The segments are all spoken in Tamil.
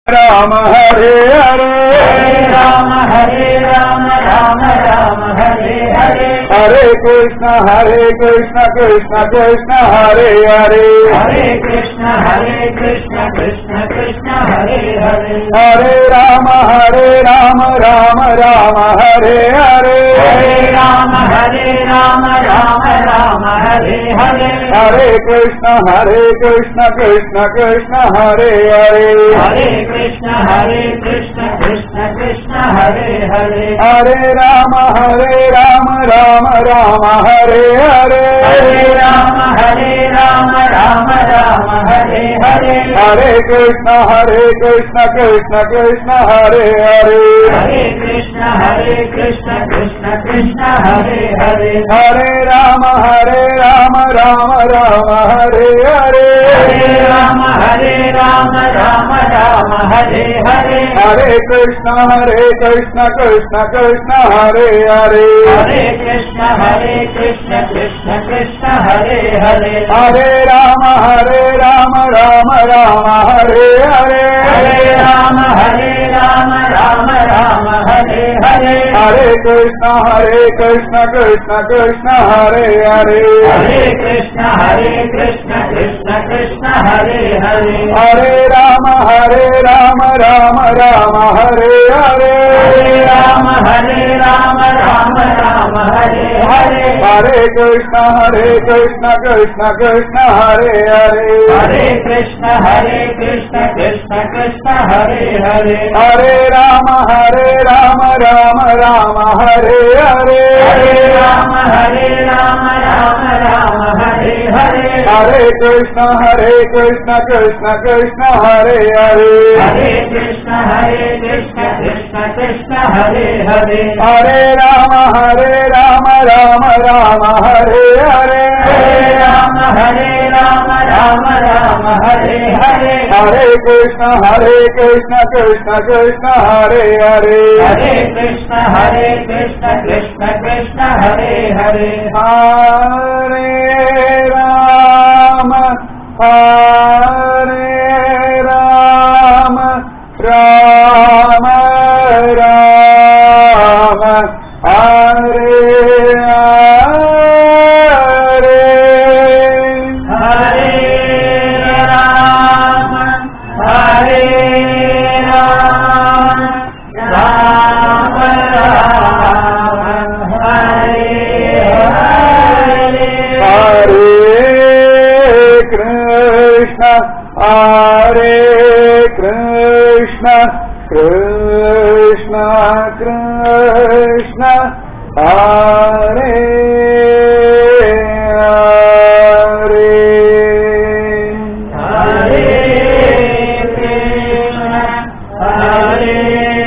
राम हरे हरे हरे राम हरे राम राम राम हरे हरे हरे कृष्ण हरे कृष्ण कृष्ण कृष्ण हरे हरे हरे कृष्ण हरे कृष्ण कृष्ण कृष्ण हरे हरे हरे राम हरे राम राम राम हरे हरे हरे राम हरे राम राम राम हरे हरे हरे कृष्ण हरे कृष्ण कृष्ण कृष्ण हरे हरे हरे कृष्ण हरे कृष्ण कृष्ण कृष्ण हरे हरे हरे राम हरे राम राम राम हरे हरे हरे राम हरे राम राम राम हरे हरे हरे कृष्ण हरे कृष्ण कृष्ण कृष्ण हरे हरे हरे कृष्ण हरे कृष्ण कृष्ण कृष्ण हरे हरे हरे राम हरे राम राम राम हरे हरे हरे राम हरे राम राम राम हरे हरे हरे कृष्ण हरे कृष्ण कृष्ण कृष्ण हरे हरे हरे कृष्ण हरे कृष्ण कृष्ण कृष्ण हरे हरे हरे राम हरे राम राम राम हरे हरे हरे राम हरे राम राम राम हरे हरे हरे कृष्ण हरे कृष्ण कृष्ण कृष्ण हरे हरे हरे कृष्ण हरे कृष्ण कृष्ण कृष्ण हरे हरे हरे राम हरे राम राम राम हरे हरे हरे राम हरे राम राम राम हरे हरे हरे कृष्ण हरे कृष्ण कृष्ण कृष्ण हरे हरे हरे कृष्ण हरे कृष्ण कृष्ण कृष्ण हरे हरे हरे राम हरे राम राम राम हरे हरे हरे राम हरे राम राम राम हरे हरे हरे कृष्ण हरे कृष्ण कृष्ण कृष्ण हरे हरे हरे कृष्ण हरे कृष्ण कृष्ण कृष्ण हरे हरे हरे राम हरे राम राम राम हरे हरे हरे राम हरे राम राम राम हरे हरे हरे कृष्ण हरे कृष्ण कृष्ण कृष्ण हरे हरे हरे कृष्ण हरे कृष्ण कृष्ण कृष्ण हरे हरे हरे राम हरे राम राम राम हरे हरे हरे राम हरे राम राम राम हरे हरे हरे कृष्ण हरे कृष्ण कृष्ण कृष्ण हरे हरे हरे कृष्ण हरे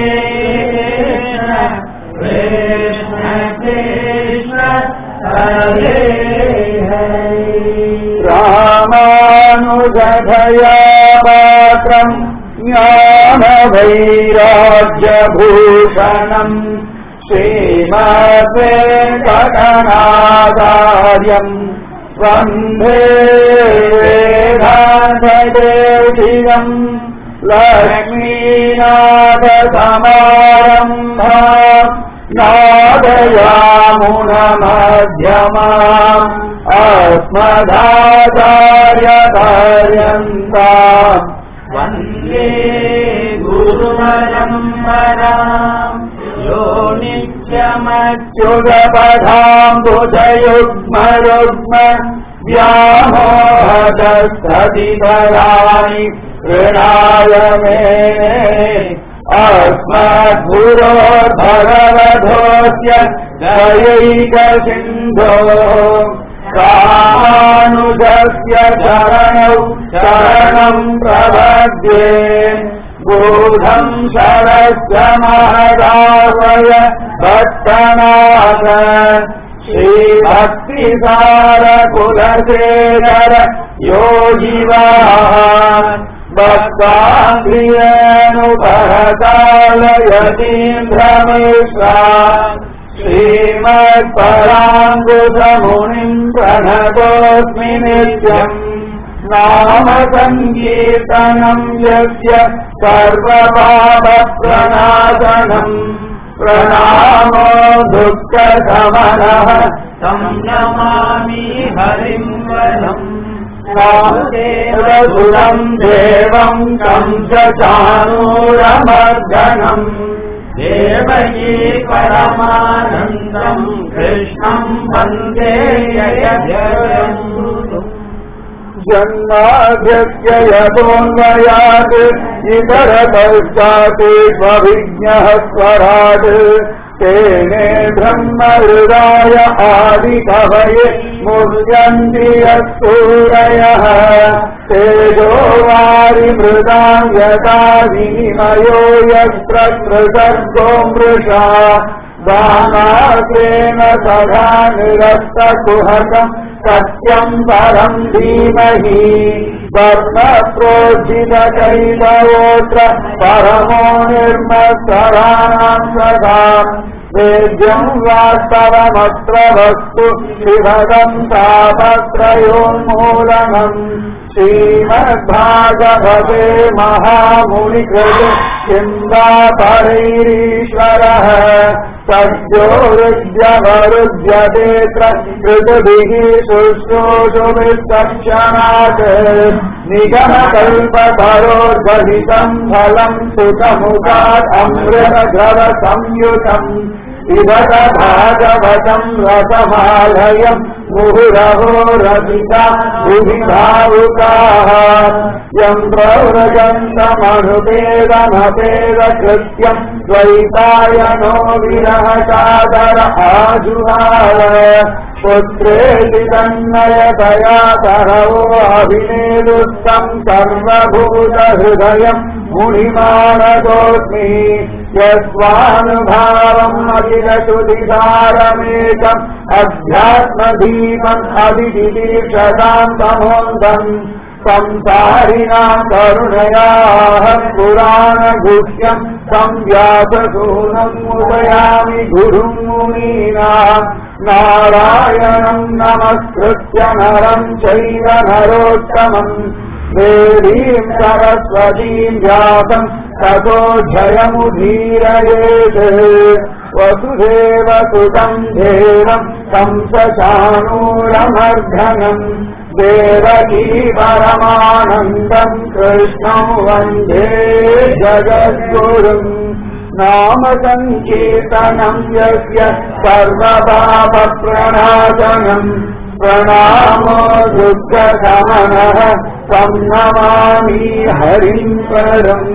कृष्ण कृष्ण कृष्ण हरे हरे रामानुजधया पात्रम् ज्ञानवैराग्यभूषणम् श्रीमद्वेङ्कटनाचार्यम् वन्दे वेदान्तदेशिकम् लक्ष्मीनाथसमारम्भा नादयामुनमध्यमाम् अस्मदाचार्यपर्यन्ता वन्दे गुरुपरम्पराम् यो नित्यमच्युतपदाम्बुजयुग्मयुग्म व्यामोहदस्ततितराणि कृणाय मे अस्मद्गुरोर्भगवधोऽस्य दयैकसिन्धो रामानुजस्य शरणौ शरणम् प्रपद्ये बोधम् शरस्य महदावय भट्टनाथ श्रीभक्तिसारकुलशेखर योगिवाः भक्ताङ्ग्रियेणुपरकालयतीन्द्रमिश्रा श्रीमत्पराङ्गुसमुनिम् प्रणतोऽस्मि नित्यम् नाम सङ्कीर्तनम् यस्य सर्वपापप्रणाशनम् प्रणामो दुःखशमनः तं नमामि हरिं वरम् देवसुरम् देवम् कंसचानूरमर्दनम् देवकी परमानन्दम् कृष्णम् वन्दे जयजयम् जन्माध्यस्य यतोऽन्वयात् इतरतश्चात् स्वभिज्ञः स्वराट् तेने ब्रह्महृदाय आदिकवये मुह्यन्ति यत्सूरयः तेजो वारिमृदाम् यथा विनिमयो यत्र कृतर्गो मृषा दानाग्रेण सदा निरस्तकुहकम् सत्यम् परम् धीमहि वर्णप्रोज्झितकैतवोऽत्र परमो निर्मत्सराणाम् सदा वेद्यम् वास्तवमत्र वस्तु शिवदम् तापत्रयोन्मूलनम् श्रीमद्भागवते महामुनिकृते चिन्तापरैरीश्वरः सद्योरुद्यवरुध्यतेऽत्र कृतभिः शुश्रूषुभिस्तक्षणात् निगमकल्पतरोर्गलितम् फलम् सुखमुखात् अमृतघरसंयुतम् इदत भागवतम् रसमालयम् मुहुरहो रसिता भुवि भावुकाः यम् प्रव्रजन्तमनुपेदमपेदकृत्यम् द्वैतायनो विरहसादर आजुहार पुत्रेति तन्नयतया तरवो अभिनेदुस्तम् सर्वभूतहृदयम् मुनिमानतोऽस्मि यस्वानुभावम् अखिलश्रुतिसारमेकम् अध्यात्मदीपम् अभिदिदीक्षताम् तमोन्दम् संसारिणाम् करुणयाः पुराणगुह्यम् संव्याससूनम् उदयामि गुरुम् मुनीनाम् नारायणम् नमस्कृत्य नरम् चैव नरोत्तमम् देवीम् सरस्वतीम् व्यासम् ततो जयमुदीरयेत् वसुदेव सुतम् देवम् कंसचाणूरमर्धनम् देवकी परमानन्दम् कृष्णम् वन्दे जगद्गुरुम् नाम सङ्कीर्तनम् यस्य सर्वपापप्रणाशनम् प्रणामो दुःखशमनः तं नमामि हरिम् परम्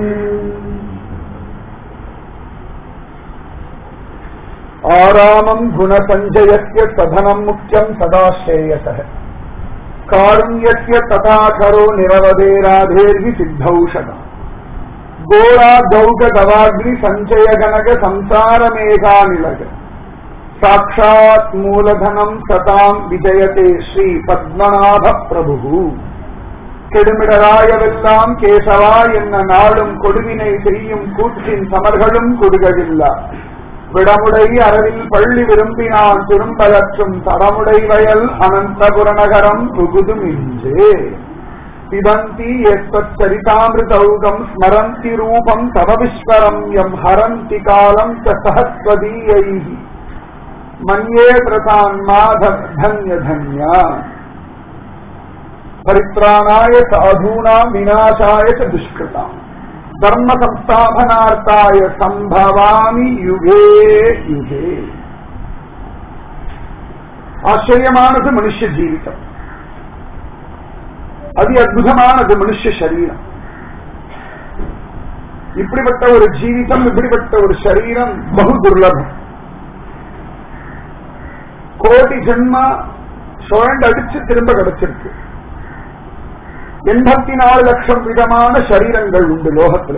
आरामम् गुणसञ्जयस्य सधनम् मुख्यम् सदा श्रेयसः कारुण्यस्य तथा करो निरवधेराधेर्हि सिद्धौषधा ఘోరా దౌగ గవాగ్ని సంచయ గనక సంసారమేఘానిలగ సాక్షాత్ మూలధనం సతాం విజయతే శ్రీ పద్మనాభ ప్రభు கெடுமிடராயவெல்லாம் கேசவா என்ன நாளும் கொடுவினை செய்யும் கூற்றின் சமர்களும் கொடுகவில்ல விடமுடை அரவில் பள்ளி விரும்பினான் திரும்பலற்றும் தடமுடை வயல் அனந்தபுரநகரம் புகுதும் இன்றே பிபந்தி எஸ்வச்சரிதாமிருதௌகம் ஸ்மரந்தி ரூபம் தவ விஸ்வரம் எம் ஹரந்தி காலம் ச சஹஸ்வதீயை மன்யே பிரதான் மாதவ தன்ய தன்யா பரித்ராணாய சாதூனாம் விநாசாய ச துஷ்கிருதாம் தர்ம சம்ஸ்தாபனார்த்தாய சம்பவாமி யுகே யுகே ஆச்சரியமானது மனுஷ ஜீவிதம் அதி அற்புதமானது மனுஷ சரீரம் இப்படிப்பட்ட ஒரு ஜீவிதம் இப்படிப்பட்ட ஒரு சரீரம் பகு துர்லபம் கோடி ஜென்மா சுழண்டு அடிச்சு திரும்ப கிடைச்சிருக்கு எண்பத்தி நாலு லட்சம் விதமான சரீரங்கள் உண்டு லோகத்துல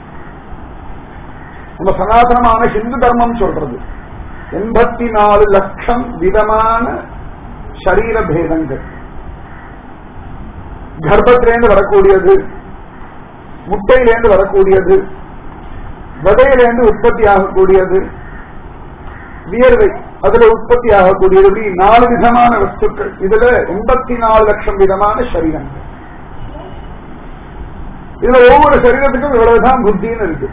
நம்ம சனாதனமான ஹிந்து தர்மம் சொல்றது எண்பத்தி நாலு லட்சம் விதமான சரீர பேதங்கள் கர்ப்பத்திலேருந்து வரக்கூடியது முட்டையிலேருந்து வரக்கூடியது விதையிலேருந்து உற்பத்தி ஆகக்கூடியது வியர்வை அதுல உற்பத்தி ஆகக்கூடியது இப்படி நாலு விதமான வஸ்துக்கள் இதுல எண்பத்தி நாலு லட்சம் விதமான சரீரங்கள் இதுல ஒவ்வொரு சரீரத்துக்கும் இவ்வளவுதான் புத்தின்னு இருக்கு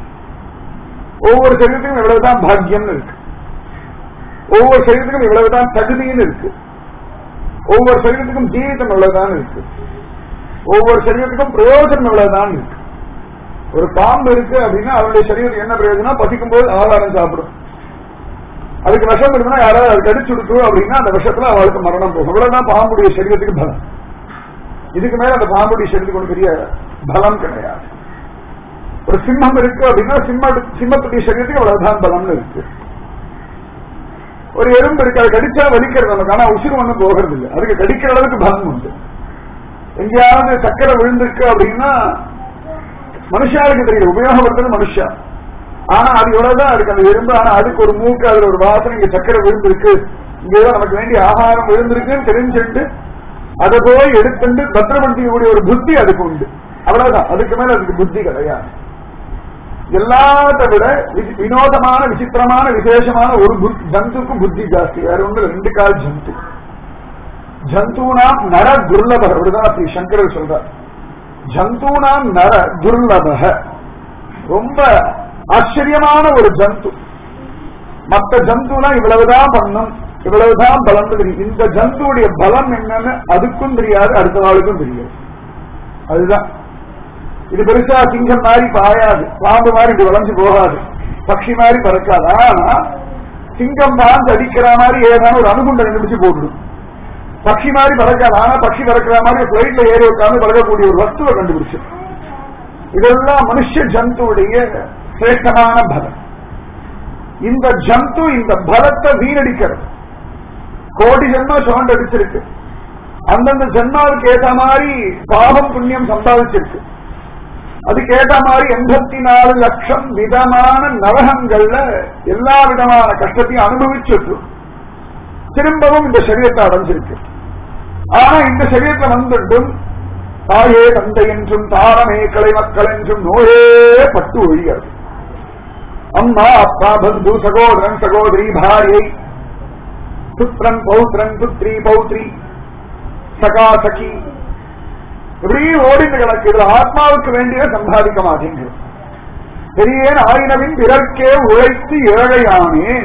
ஒவ்வொரு சரீரத்துக்கும் இவ்வளவுதான் பாக்கியம்னு இருக்கு ஒவ்வொரு சரீரத்துக்கும் இவ்வளவுதான் தகுதின்னு இருக்கு ஒவ்வொரு சரீரத்துக்கும் ஜீவிதம் இவ்வளவுதான் இருக்கு ஒவ்வொரு சரீரத்துக்கும் பிரயோஜனம் இவ்வளவுதான் இருக்கு ஒரு பாம்பு இருக்கு அப்படின்னா அவருடைய சரீரத்துக்கு என்ன பிரயோஜனம் பசிக்கும் போது ஆகாரம் சாப்பிடும் அதுக்கு விஷம் இருக்குன்னா யாராவது அது கடிச்சு கொடுக்கும் அப்படின்னா அந்த விஷத்துல அவளுக்கு மரணம் போகும் இவ்வளவுதான் பாம்புடைய சரீரத்துக்கு பலம் இதுக்கு மேல அந்த பாம்புடைய சரீரத்துக்கு ஒன்றும் பெரிய பலம் கிடையாது ஒரு சிம்மம் இருக்கு அப்படின்னா சிம்ம சிம்மத்துடைய சரீரத்துக்கு அவ்வளவுதான் பலம்னு இருக்கு ஒரு எறும்பு இருக்கு அது கடிச்சா வலிக்கிறது நமக்கு ஆனா உசுறு ஒண்ணும் போகிறது இல்லை அதுக்கு கடிக்கிற அளவுக்கு பலம் உண்டு எங்கேயாவது சக்கரை விழுந்திருக்கு அப்படின்னா மனுஷாளுக்கு தெரியும் உபயோகப்படுத்துறது மனுஷா ஆனா அது எவ்வளவுதான் இருக்கு அந்த எறும்பு ஆனா அதுக்கு ஒரு மூக்கு அதுல ஒரு வாசனை இங்க சக்கரை விழுந்திருக்கு இங்க ஏதோ நமக்கு வேண்டிய ஆகாரம் விழுந்திருக்குன்னு தெரிஞ்சுட்டு அதை போய் எடுத்துட்டு பத்திரப்படுத்திக்கூடிய ஒரு புத்தி அதுக்கு உண்டு அவ்வளவுதான் அதுக்கு மேல அதுக்கு புத்தி கிடையாது எல்லாத்த விட வி- வினோதமான விசித்திரமான விசேஷமான ஒரு புத்- ஜந்துக்கு புத்தி ஜாஸ்தி வேற ஒன்று ரெண்டு கால் ஜந்து ஜந்தூனாம் நர துர்லப அப்படிதான் அப்படி சங்கரர் சொல்றார் ஜந்தூனாம் நர துர்லபக ரொம்ப ஆச்சரியமான ஒரு ஜந்து மற்ற ஜந்துலாம் இவ்வளவுதான் பண்ணும் இவ்வளவுதான் பலம் தெரியும் இந்த ஜந்துவுடைய பலம் என்னன்னு அதுக்கும் தெரியாது அடுத்த நாளுக்கும் தெரியாது அதுதான் இது பெருசா சிங்கம் மாதிரி பாயாது பாம்பு மாதிரி இப்படி வளைஞ்சு போகாது பட்சி மாதிரி பறக்காது ஆனா சிங்கம் பாந்து அடிக்கிற மாதிரி ஏதாவது ஒரு அணுகுண்டை கண்டுபிடிச்சு போட்டுடும் பட்சி மாதிரி பறக்காது ஆனா பட்சி பறக்கிற மாதிரி பிளைட்ல ஏறி உட்கார்ந்து பறக்கக்கூடிய ஒரு வஸ்துவை கண்டுபிடிச்சு இதெல்லாம் மனுஷ ஜந்துவுடைய சிரேஷ்டமான பலம் இந்த ஜந்து இந்த பலத்தை வீணடிக்கிறது கோடி ஜென்மம் சுவண்டு அடிச்சிருக்கு அந்தந்த ஜென்மாவுக்கு ஏத்த மாதிரி பாவம் புண்ணியம் சம்பாதிச்சிருக்கு அதுக்கு ஏத்த மாதிரி எண்பத்தி நாலு லட்சம் விதமான நரகங்கள்ல எல்லா விதமான கஷ்டத்தையும் அனுபவிச்சுட்டு திரும்பவும் இந்த சரீரத்தை அடைஞ்சிருக்கு ஆனா இந்த சரீரத்துல வந்துட்டும் தாயே தந்தை என்றும் தாரமே கலை மக்கள் என்றும் நோயே பட்டு ஒழிகிறது அம்மா அப்பா பந்து சகோதரன் சகோதரி பாரியை புத்திரன் பௌத்திரன் புத்ரி பௌத்ரி சகா சகி இப்படி ஓடிந்து கிடக்கு இதுல ஆத்மாவுக்கு வேண்டிய சம்பாதிக்க மாட்டேங்குது பெரியேன் ஆயினவின் பிறர்க்கே உழைத்து ஏழையானேன்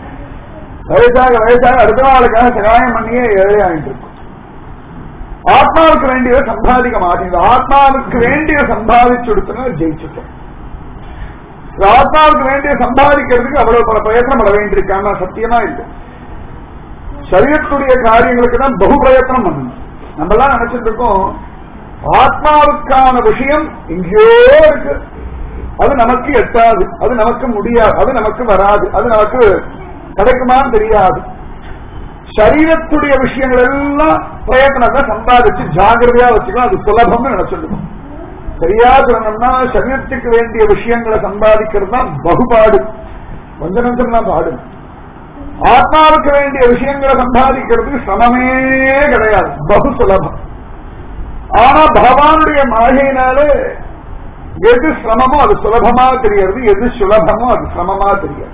வயசாக வயசாக அடுத்த நாளுக்காக சகாயம் பண்ணியே ஏழையாயிட்டு இருக்கும் ஆத்மாவுக்கு வேண்டியதை சம்பாதிக்க மாட்டேங்குது ஆத்மாவுக்கு வேண்டிய சம்பாதிச்சு கொடுத்தனா ஜெயிச்சுட்டோம் இந்த ஆத்மாவுக்கு வேண்டிய சம்பாதிக்கிறதுக்கு அவ்வளவு பல பிரயத்னம் பட வேண்டியிருக்காங்க சத்தியமா இல்லை சரீரத்துடைய காரியங்களுக்கு தான் பகு பிரயத்னம் பண்ணணும் நம்ம எல்லாம் நினைச்சிட்டு இருக்கோம் ஆத்மாவுக்கான விஷயம் எங்கேயோ இருக்கு அது நமக்கு எட்டாது அது நமக்கு முடியாது அது நமக்கு வராது அது நமக்கு கிடைக்குமான்னு தெரியாது சரீரத்துடைய விஷயங்கள் எல்லாம் பிரயத்தனத்தை சம்பாதிச்சு ஜாகிரதையா வச்சுக்கலாம் அது சுலபம்னு நினைச்சிருக்கோம் சரியா சொல்லணும்னா சரீரத்துக்கு வேண்டிய விஷயங்களை சம்பாதிக்கிறது தான் பகுபாடு கொஞ்ச நிமிஷம் தான் பாடு ஆத்மாவுக்கு வேண்டிய விஷயங்களை சம்பாதிக்கிறதுக்கு சிரமமே கிடையாது பகு சுலபம் ஆனா பகவானுடைய மாகையினால எது சிரமமோ அது சுலபமா தெரியாது எது சுலபமோ அது சிரமமா தெரியாது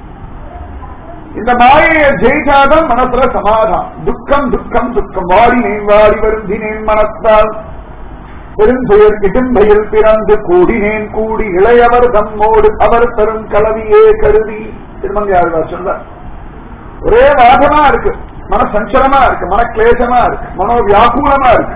இந்த மாயையை ஜெயிச்சாதான் மனசுல சமாதானம் துக்கம் துக்கம் துக்கம் வாடினேன் வாடி வருந்தினேன் மனத்தால் பெருந்துயர் இடும்பையில் பிறந்து கூடினேன் கூடி இளையவர் தம்மோடு அவர் தரும் கலவியே கருதி திருமங்கையாழ்வார் சொல்றார் ஒரே வாதமா இருக்கு மன சஞ்சலமா இருக்கு மன கிளேசமா இருக்கு மனோ வியாக்குலமா இருக்கு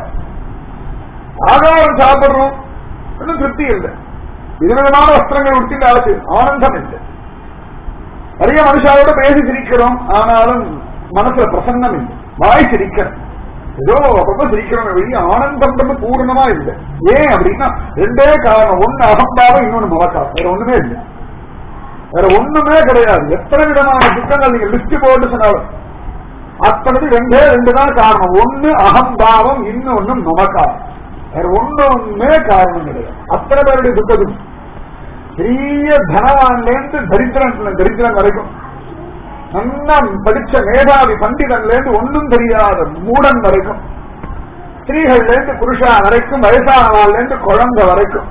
ஆகாரம் சாப்பிடுறோம் ஒன்றும் திருப்தி இல்லை விதவிதமான வஸ்திரங்கள் உடுத்திட்டு ஆச்சு ஆனந்தம் இல்லை நிறைய மனுஷாவோட பேசி சிரிக்கிறோம் ஆனாலும் மனசுல பிரசன்னம் இல்லை வாய் சிரிக்கிறோம் ஏதோ அப்பப்ப சிரிக்கிறோம் வெளியே ஆனந்தம்ன்றது பூர்ணமா இல்லை ஏன் அப்படின்னா ரெண்டே காரணம் ஒண்ணு அகம்பாவம் இன்னொன்னு மவக்காவம் வேற ஒண்ணுமே இல்லை வேற ஒண்ணுமே கிடையாது எத்தனை விதமான துக்கங்கள் நீங்க லிஸ்ட் போட்டு சொன்னாலும் அத்தனது ரெண்டே ரெண்டு தான் காரணம் ஒண்ணு அகம்பாவம் இன்னொன்னு மமக்காவம் வேற ஒண்ணுமே காரணம் கிடையாது அத்தனை பேருடைய துக்கத்துக்கு பெரிய தனவான்லேருந்து தரித்திரன் தரித்திரன் வரைக்கும் நல்லா படிச்ச மேதாவி பண்டிதன்ல இருந்து ஒன்னும் தெரியாத மூடன் வரைக்கும் ஸ்திரீகள்ல இருந்து புருஷா வரைக்கும் வயசானவாள்ல இருந்து குழந்தை வரைக்கும்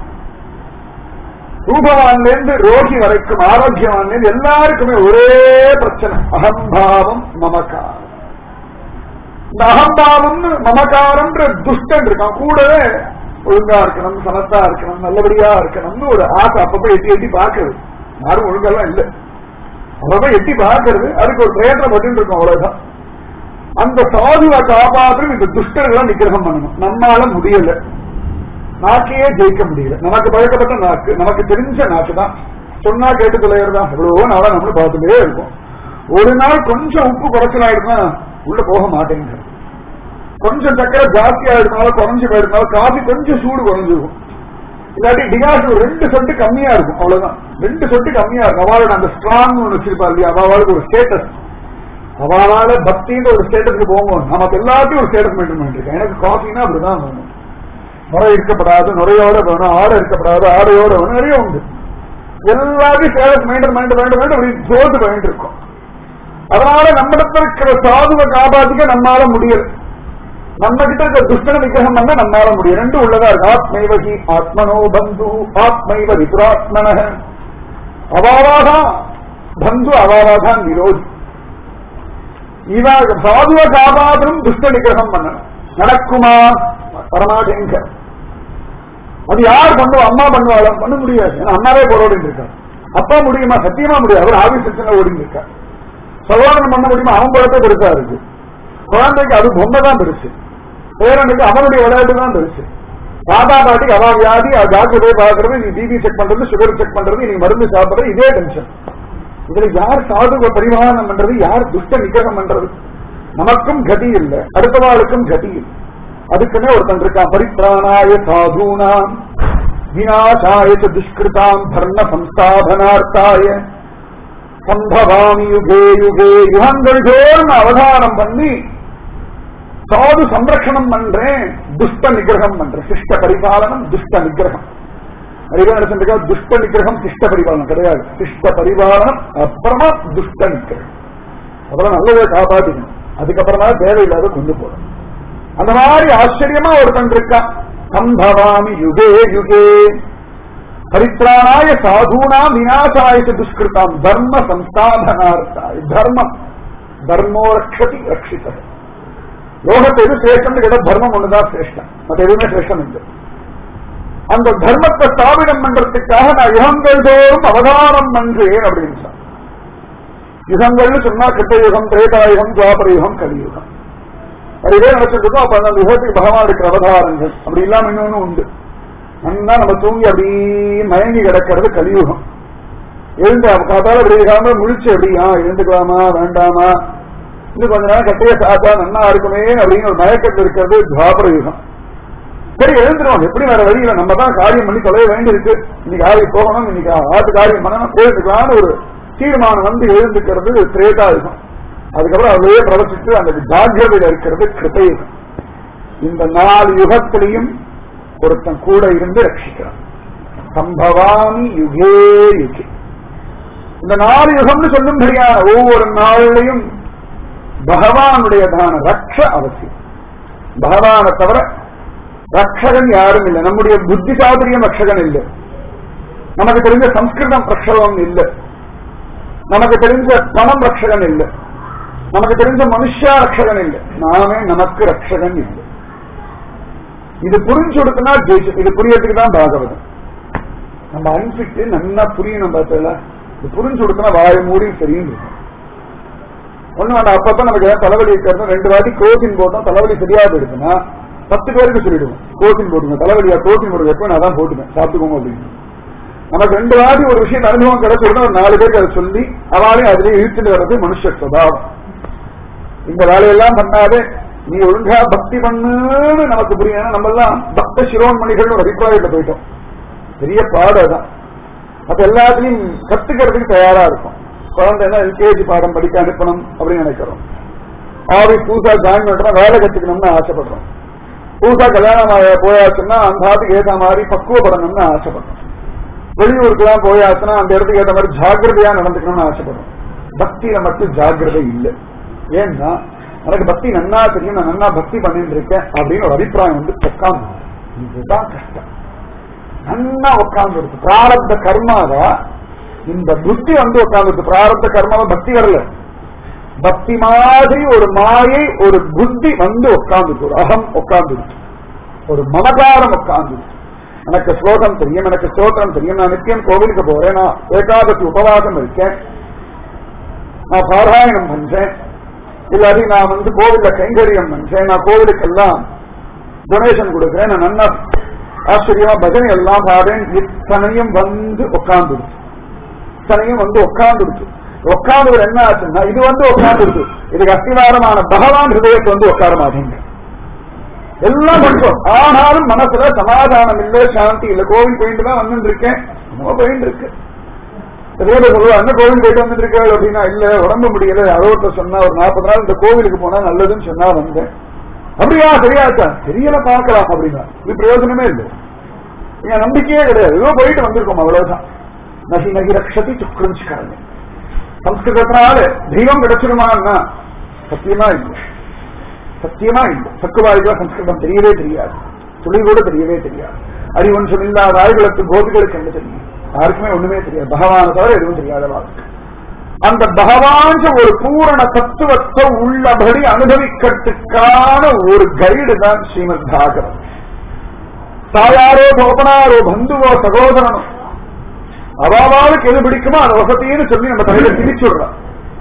ரூபவான்ல இருந்து ரோகி வரைக்கும் ஆரோக்கியவான்ல இருந்து எல்லாருக்குமே ஒரே பிரச்சனை அகம்பாவம் மமக்காரம் இந்த அகம்பாவம்னு மமகாரம்ன்ற துஷ்டன் இருக்கான் கூடவே ஒழுங்கா இருக்கணும் சமத்தா இருக்கணும் நல்லபடியா இருக்கணும்னு ஒரு ஆசை அப்பப்ப எட்டி எட்டி பாக்குறது யாரும் ஒழுங்கெல்லாம் இல்லை அப்பப்ப எட்டி பாக்குறது அதுக்கு ஒரு பிரயத்தனம் பட்டு இருக்கும் அவ்வளவுதான் அந்த சாதுவை காப்பாற்றும் இந்த துஷ்டர்களை நிகிரகம் பண்ணணும் நம்மால முடியல நாக்கையே ஜெயிக்க முடியல நமக்கு பழக்கப்பட்ட நாக்கு நமக்கு தெரிஞ்ச நாக்கு தான் சொன்னா கேட்டு தொலைகிறதா எவ்வளவோ நாளா நம்மளும் பார்த்துட்டே இருக்கும் ஒரு நாள் கொஞ்சம் உப்பு குறைச்சலாயிடுனா உள்ள போக மாட்டேங்குது கொஞ்சம் சக்கரை ஜாஸ்தி ஆயிடுனாலும் குறைஞ்சு போயிருந்தாலும் காஃபி கொஞ்சம் சூடு குறைஞ்சிருக்கும் இல்லாட்டி டிகாஷ் ஒரு ரெண்டு சொட்டு கம்மியா இருக்கும் அவ்வளவுதான் ரெண்டு சொட்டு கம்மியா இருக்கும் அவளோட அந்த ஸ்ட்ராங் ஒன்று வச்சிருப்பா இல்லையா அவளுக்கு ஒரு ஸ்டேட்டஸ் அவளால பக்தின்ற ஒரு ஸ்டேட்டஸ்க்கு போகும் நமக்கு எல்லாத்தையும் ஒரு ஸ்டேட்டஸ் மெயின்டைன் பண்ணிருக்கேன் எனக்கு காஃபினா அப்படிதான் வேணும் நுரை இருக்கப்படாது நுரையோட வேணும் ஆடை இருக்கப்படாது ஆடையோட வேணும் நிறைய உண்டு எல்லாத்தையும் status maintain maintain maintain maintain அப்படி ஜோது பண்ணிட்டு இருக்கோம் அதனால நம்மிடத்துல இருக்கிற சாதுவை காப்பாத்திக்க நம்மால முடியல நம்ம கிட்ட இருக்க துஷ்டன விக்கிரகம் பண்ண நம்மால முடியும் ரெண்டு உள்ளதா இருக்கு ஆத்மைவகி ஆத்மனோ பந்து ஆத்மைவ விபுராத்மன அவாவாதான் பந்து அவாவாதான் விரோதி இவ சாதுவ காபாதனும் துஷ்ட நிகிரகம் பண்ணணும் நடக்குமா பரமாதேங்க அது யார் பண்ணுவா அம்மா பண்ணுவாளா பண்ண முடியாது ஏன்னா அம்மாவே போராடிட்டு இருக்காரு அப்பா முடியுமா சத்தியமா முடியாது அவர் ஆபீஸ் செக்ஷன்ல ஓடிட்டு இருக்கார் சகோதரன் பண்ண முடியுமா அவன் பழத்தை பெருசா இருக்கு குழந்தைக்கு அது பொம்மை தான் பெருசு பேரனுக்கு அவனுடைய விளையாட்டு தான் பெருசு தாத்தா பாட்டிக்கு அவ வியாதி டாக்டர் போய் பார்க்கறது நீ பிபி செக் பண்றது சுகர் செக் பண்றது நீ மருந்து சாப்பிடுறது இதே டென்ஷன் இதுல யார் சாதுவ பரிமாணம் பண்றது யார் துஷ்ட நிகிரகம் பண்றது நமக்கும் கதி இல்லை அடுத்தவாளுக்கும் கதி இல்லை அதுக்குமே ஒருத்தன் இருக்கான் பரித்ராணாய சாதுனாம் விநாசாய ச துஷ்கிருதாம் தர்ம சம்ஸ்தாபனார்த்தாய சம்பவாமி யுகே யுகே யுகங்கள் தோறும் அவதாரம் பண்ணி சாது சம்ரக்ஷணம் பண்றேன் துஷ்ட நிகிரகம் பண்றேன் சிஷ்ட பரிபாலனம் துஷ்ட நிகிரகம் நிறைய துஷ்ட நிகிரகம் சிஷ்ட பரிபாலனம் கிடையாது சிஷ்ட பரிபாலனம் அப்புறமா துஷ்ட நிகிரகம் அப்புறம் நல்லதை காப்பாத்திக்கணும் அதுக்கப்புறமா தேவையில்லாத கொண்டு போகணும் அந்த மாதிரி ஆச்சரியமா ஒருத்தன் இருக்கான் சம்பவாமி யுகே யுகே பரித்ராணாய சாதுனா விநாசாய துஷ்கிருதாம் தர்ம சம்ஸ்தாபனார்த்தாய தர்மம் தர்மோ ரக்ஷதி ரட்சித லோகத்தை எது சிரேஷ்டம் கேட்ட தர்மம் ஒண்ணுதான் சிரேஷ்டம் மற்ற எதுவுமே சிரேஷ்டம் இல்லை அந்த தர்மத்தை ஸ்தாபிதம் பண்றதுக்காக நான் யுகங்கள் தோறும் அவதாரம் பண்றேன் அப்படின்னு சொன்ன யுகங்கள்னு சொன்னா கிட்ட யுகம் திரேதாயுகம் துவாபர யுகம் கலியுகம் அது இதே நினைச்சிட்டு இருக்கோம் அப்ப அந்த யுகத்துக்கு பகவான் இருக்கிற அவதாரங்கள் அப்படி இல்லாம இன்னொன்னு உண்டு நல்லா நம்ம தூங்கி அப்படி மயங்கி கிடக்கிறது கலியுகம் எழுந்து காத்தால அப்படி காம முழிச்சு அப்படியா எழுந்துக்கலாமா வேண்டாமா இன்னும் கொஞ்ச நேரம் கட்டைய சாத்தா நன்னா இருக்குமே அப்படின்னு ஒரு மயக்கத்தில் இருக்கிறது துவாபர யுகம் சரி எழுந்துருவோம் எப்படி வேற வழியில நம்ம தான் காரியம் பண்ணி தொலைய வேண்டியிருக்கு இன்னைக்கு ஆளுக்கு போகணும் இன்னைக்கு ஆட்டு காரியம் பண்ணணும் எழுந்துக்கலாம்னு ஒரு தீர்மானம் வந்து எழுந்துக்கிறது திரேதா யுகம் அதுக்கப்புறம் அதுவே பிரவசித்து அந்த ஜாகிரதையில இருக்கிறது கிருபயுகம் இந்த நாலு யுகத்திலையும் ஒருத்தன் கூட இருந்து ரட்சிக்கிறான் சம்பவாமி யுகே யுகே இந்த நாலு யுகம்னு சொல்லும்படியான ஒவ்வொரு நாளிலையும் பகவானுடையதான ரக்ஷ அவசியம் பகவானை தவிர ரக்ஷகன் யாரும் இல்லை நம்முடைய புத்தி சாதுரியம் ரக்ஷகன் இல்லை நமக்கு தெரிஞ்ச சம்ஸ்கிருதம் ரக்ஷகம் இல்லை நமக்கு தெரிஞ்ச பணம் ரக்ஷகன் இல்லை நமக்கு தெரிஞ்ச மனுஷா ரக்ஷகன் இல்லை நாமே நமக்கு ரக்ஷகன் இல்லை இது புரிஞ்சு கொடுத்தனா ஜெயிச்சு இது புரியறதுக்கு தான் பாகவதம் நம்ம அனுப்பிட்டு நல்லா புரியணும் பார்த்தல இது புரிஞ்சு கொடுத்தனா வாய மூடி சரியும் ஒண்ணு வேண்டாம் அப்பப்ப நமக்கு ஏதாவது தலைவலி இருக்கிறது ரெண்டு வாட்டி கோசின் போட்டோம் தலைவலி சரியா போயிடுச்சுன்னா பத்து பேருக்கு சொல்லிடுவோம் கோசின் போட்டுங்க தலைவலியா கோசின் போடுங்க எப்போ நான் தான் போட்டுப்பேன் சாப்பிட்டுக்கோங்க அப்படின்னு நமக்கு ரெண்டு வாட்டி ஒரு விஷயம் அனுபவம் கிடைச்சிருந்தா ஒரு நாலு பேருக்கு அதை சொல்லி அவளையும் அதிலே இழுத்துட்டு வர்றது மனுஷ சுபாவம் இந்த வேலையெல்லாம் பண்ணாதே நீ ஒழுங்கா பக்தி பண்ணுன்னு நமக்கு புரியும் நம்ம எல்லாம் பக்த சிரோன்மணிகள் ஒரு அபிப்பிராயத்தை போயிட்டோம் பெரிய பாடம் தான் அப்ப எல்லாத்தையும் கத்துக்கிறதுக்கு தயாரா இருக்கும் குழந்தைன்னா எல்கேஜி பாடம் படிக்க அனுப்பணும் அப்படின்னு நினைக்கிறோம் ஆபீஸ் புதுசா ஜாயின் பண்றோம் வேலை கத்துக்கணும்னு ஆசைப்படுறோம் புதுசா கல்யாணம் ஆக போயாச்சுன்னா அந்த ஆட்டுக்கு ஏத்த மாதிரி பக்குவப்படணும்னு ஆசைப்படுறோம் வெளியூருக்குலாம் போயாச்சுன்னா அந்த இடத்துக்கு ஏற்ற மாதிரி ஜாகிரதையா நடந்துக்கணும்னு ஆசைப்படுறோம் பக்தியில மட்டும் ஜாகிரதை இல்லை ஏன்னா எனக்கு பக்தி நன்னா தெரியும் நான் நன்னா பக்தி பண்ணிட்டு இருக்கேன் அப்படின்னு ஒரு அபிப்பிராயம் வந்து உட்காந்து இதுதான் கஷ்டம் நன்னா உட்கார்ந்து இருக்கு பிராரப்த கர்மாவா இந்த புத்தி வந்து உட்கார்ந்து பிராரப்த கர்மாவை பக்தி வரல பக்தி மாதிரி ஒரு மாயை ஒரு புத்தி வந்து உட்கார்ந்து ஒரு அகம் உட்கார்ந்து ஒரு மமகாரம் உட்கார்ந்து எனக்கு ஸ்லோகம் தெரியும் எனக்கு ஸ்தோத்திரம் தெரியும் நான் நித்தியம் கோவிலுக்கு போறேன் நான் ஏகாதசி உபவாசம் இருக்கேன் நான் பாராயணம் பண்றேன் இல்லாட்டி நான் வந்து கோவில்ல கைங்கரியம் பண்றேன் நான் கோவிலுக்கெல்லாம் டொனேஷன் கொடுக்குறேன் நான் நல்லா ஆச்சரியமா பஜனை எல்லாம் பாடுறேன் இத்தனையும் வந்து உட்கார்ந்துடுச்சு இத்தனையும் வந்து உட்கார்ந்துடுச்சு உட்கார்ந்து என்ன ஆச்சுன்னா இது வந்து உட்கார்ந்துடுச்சு இதுக்கு அஸ்திவாரமான பகவான் ஹிருதயத்தை வந்து உட்கார மாட்டேங்க எல்லாம் பண்றோம் ஆனாலும் மனசுல சமாதானம் இல்ல சாந்தி இல்ல கோவில் போயிட்டு தான் வந்துட்டு இருக்கேன் என்னமோ போயிட்டு இருக்கு நிறைய பேர் சொல்லுவா என்ன கோவில் போயிட்டு வந்துட்டு இருக்க அப்படின்னா இல்ல உடம்பு முடியல அறுபத்த சொன்னா ஒரு நாற்பது நாள் இந்த கோவிலுக்கு போனா நல்லதுன்னு சொன்னா வந்தேன் அப்படியா தெரியாதா தெரியல பார்க்கலாம் அப்படின்னா இது பிரயோஜனமே இல்லை நீங்க நம்பிக்கையே கிடையாது ஏதோ போயிட்டு வந்திருக்கோம் அவ்வளவுதான் நகி நகி ரக்ஷதி சுக்ரஞ்சுக்காரங்க சம்ஸ்கிருதத்தினால தெய்வம் கிடைச்சிருமான்னா சத்தியமா இல்லை சத்தியமா இல்லை சக்குவாரிக்கா சம்ஸ்கிருதம் தெரியவே தெரியாது துளி கூட தெரியவே தெரியாது அறிவொன்றும் இல்லாத ஆய்வுகளுக்கு கோபிகளுக்கு என்ன தெரியும் யாருக்குமே ஒண்ணுமே தெரியாது பகவான தவிர எதுவும் தெரியாத வாழ்க்கை அந்த பகவான் ஒரு பூரண தத்துவத்தை உள்ளபடி அனுபவிக்கிறதுக்கான ஒரு கைடு தான் ஸ்ரீமத் பாகவத் தாயாரோ தோப்பனாரோ பந்துவோ சகோதரனோ அவாவாளுக்கு எது பிடிக்குமோ அதை வசதின்னு சொல்லி நம்ம தலையில திணிச்சுடுறோம்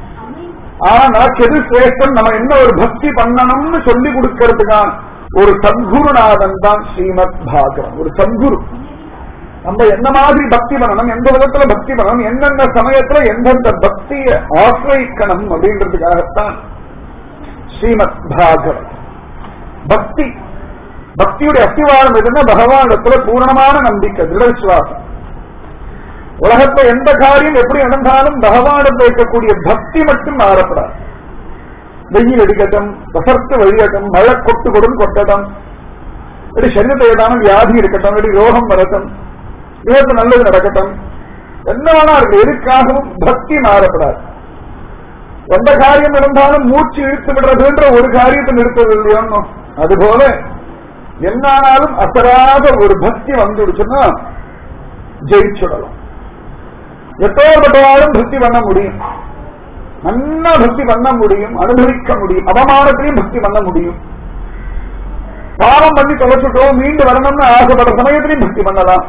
ஆனா எது சிரேஷ்டம் நம்ம என்ன ஒரு பக்தி பண்ணணும்னு சொல்லி கொடுக்கறதுக்கான ஒரு சத்குருநாதன் தான் ஸ்ரீமத் பாகவன் ஒரு சத்குரு நம்ம என்ன மாதிரி பக்தி பண்ணணும் எந்த விதத்துல பக்தி பண்ணணும் எந்தெந்த சமயத்துல எந்தெந்த பக்தியை ஆசிரியிக்கணும் அப்படின்றதுக்காகத்தான் ஸ்ரீமத் பாகவன் பக்தி பக்தியுடைய அஸ்திவாரம் எதுன்னா பகவானிடத்துல பூரணமான நம்பிக்கை திருட விசுவாசம் உலகத்துல எந்த காரியம் எப்படி நடந்தாலும் பகவானிடத்தில் இருக்கக்கூடிய பக்தி மட்டும் மாறப்படாது வெயில் அடிக்கட்டும் வசர்த்து வழியட்டும் மழை கொட்டு கொடும் கொட்டட்டும் இப்படி சரீரத்தை ஏதானும் வியாதி இருக்கட்டும் இப்படி ரோகம் வரட்டும் இதற்கு நல்லது நடக்கட்டும் என்ன வேணா இருக்கு எதுக்காகவும் பக்தி மாறப்படாது எந்த காரியம் இருந்தாலும் மூச்சு இழுத்து விடுறதுன்ற ஒரு காரியத்தை நிறுத்தது இல்லையோன்னு அதுபோல என்னானாலும் அசராத ஒரு பக்தி வந்துடுச்சுன்னா ஜெயிச்சுடலாம் எப்பேற்பட்டாலும் பக்தி பண்ண முடியும் நல்லா பக்தி பண்ண முடியும் அனுபவிக்க முடியும் அவமானத்திலையும் பக்தி பண்ண முடியும் பாவம் பண்ணி தொலைச்சுட்டோம் மீண்டு வரணும்னு ஆசைப்படுற சமயத்திலையும் பக்தி பண்ணலாம்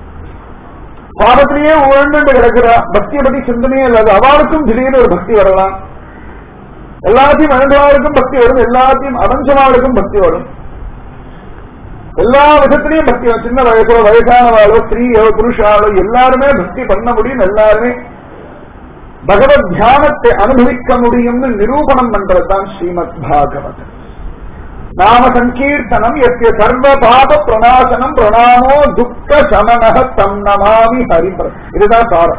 பாவத்திலேயே உழண்டு கிடக்கிறா பக்தியை பத்தி சிந்தனையே இல்லாது அவளுக்கும் திடீர்னு ஒரு பக்தி வரலாம் எல்லாத்தையும் அழந்தவாளுக்கும் பக்தி வரும் எல்லாத்தையும் அடைஞ்சவாளுக்கும் பக்தி வரும் எல்லா விதத்திலையும் பக்தி வரும். சின்ன வயசோ வயசானவாளோ ஸ்திரீயோ புருஷாலோ எல்லாருமே பக்தி பண்ண முடியும் எல்லாருமே பகவத் தியானத்தை அனுபவிக்க முடியும்னு நிரூபணம் பண்றதுதான் ஸ்ரீமத் பாகவத் நாம சங்கீர்த்தனம் எத்திய சர்வ பாப பிரணாசனம் பிரணாமோ துக்க சமனக தம் நமாமி ஹரிபிர இதுதான் சாரம்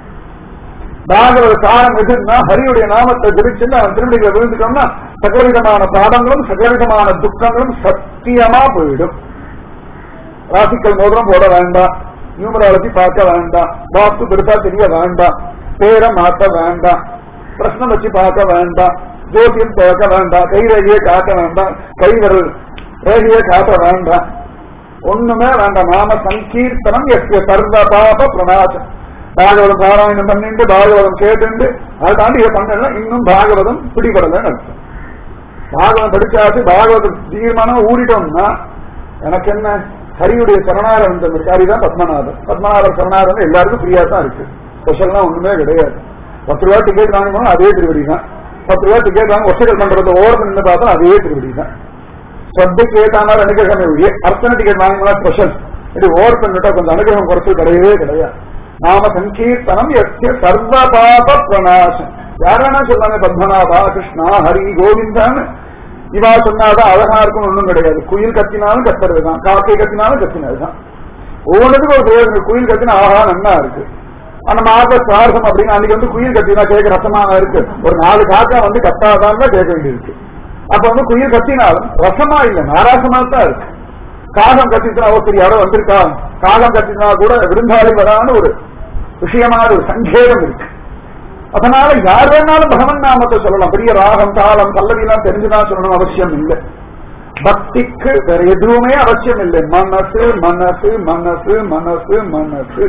பாகவத சாரம் எதுன்னா ஹரியுடைய நாமத்தை ஜபிச்சுன்னு அவன் திருமணிகளை விழுந்துட்டோம்னா சகலவிதமான பாடங்களும் சகலவிதமான துக்கங்களும் சத்தியமா போயிடும் ராசிக்கல் மோதிரம் போட வேண்டாம் நியூமராலஜி பார்க்க வேண்டாம் வாஸ்து பெருசா தெரிய வேண்டாம் பேரை மாற்ற வேண்டாம் பிரச்சனை வச்சு பார்க்க வேண்டாம் ஜோசியம் பார்க்க வேண்டாம் கை ரேகையை காட்ட வேண்டாம் கை விரல் ரேகையை காட்ட வேண்டாம் ஒண்ணுமே வேண்டாம் நாம சங்கீர்த்தனம் எஸ்ய சர்வ பாப பிரணாசம் பாகவதம் பாராயணம் பண்ணிட்டு பாகவதம் கேட்டுண்டு அதை தாண்டி இதை பண்ணல இன்னும் பாகவதம் பிடிபடலன்னு அர்த்தம் பாகவதம் படிச்சாச்சு பாகவத தீர்மானம் ஊறிட்டோம்னா எனக்கு என்ன ஹரியுடைய சரணாரந்தம் இருக்கு ஹரிதான் பத்மநாதன் பத்மநாதர் சரணாரந்தம் எல்லாருக்கும் ஃப்ரீயா தான் இருக்கு ஸ்பெஷல்லாம் ஒண்ணுமே கிடையாது பத்து ரூபா டிக்கெட் வாங்கணும் அதே திருவடி தான் பத்து ரூபா டிக்கெட் வாங்க ஒசைகள் பண்றது ஓரத்தில் நின்று பார்த்தா அதே திருவடி தான் சப்ஜெக்ட் ஏட்டானாலும் அனுகிரகம் ஒழிய அர்த்தன டிக்கெட் வாங்கினா ஸ்பெஷல் இது ஓவர் பண்ணிட்டா கொஞ்சம் அனுகிரகம் குறைச்சல் கிடையவே கிடையாது நாம சங்கீர்த்தனம் எஸ்ய சர்வ பாப பிரணாசம் யார் வேணா சொன்னாங்க பத்மநாபா கிருஷ்ணா ஹரி கோவிந்தான்னு இவா சொன்னாதான் அழகா இருக்கும் ஒண்ணும் கிடையாது குயில் கத்தினாலும் கத்துறதுதான் காக்கை கத்தினாலும் கத்தினதுதான் ஒவ்வொன்றுக்கும் ஒரு பிரயோஜனம் குயில் கத்தினா ஆஹா நன்னா இருக்கு ஆனா மாத சுவாரசம் அப்படின்னு அன்னைக்கு வந்து குயில் கத்தினா கேட்க ரசமாக இருக்கு ஒரு நாலு காக்கா வந்து கத்தாதான் கேட்க வேண்டியிருக்கு அப்ப வந்து குயில் கத்தினாலும் ரசமா இல்ல நாராசமா தான் இருக்கு காகம் கத்தினா ஓ சரி யாரோ வந்திருக்கா காகம் கத்தினா கூட விருந்தாளி வரான்னு ஒரு விஷயமான ஒரு சங்கேதம் இருக்கு அதனால யார் வேணாலும் பகவன் நாமத்தை சொல்லலாம் பெரிய ராகம் தாளம் பல்லவி எல்லாம் தெரிஞ்சுதான் சொல்லணும் அவசியம் இல்லை பக்திக்கு வேற எதுவுமே அவசியம் இல்லை மனசு மனசு மனசு மனசு மனசு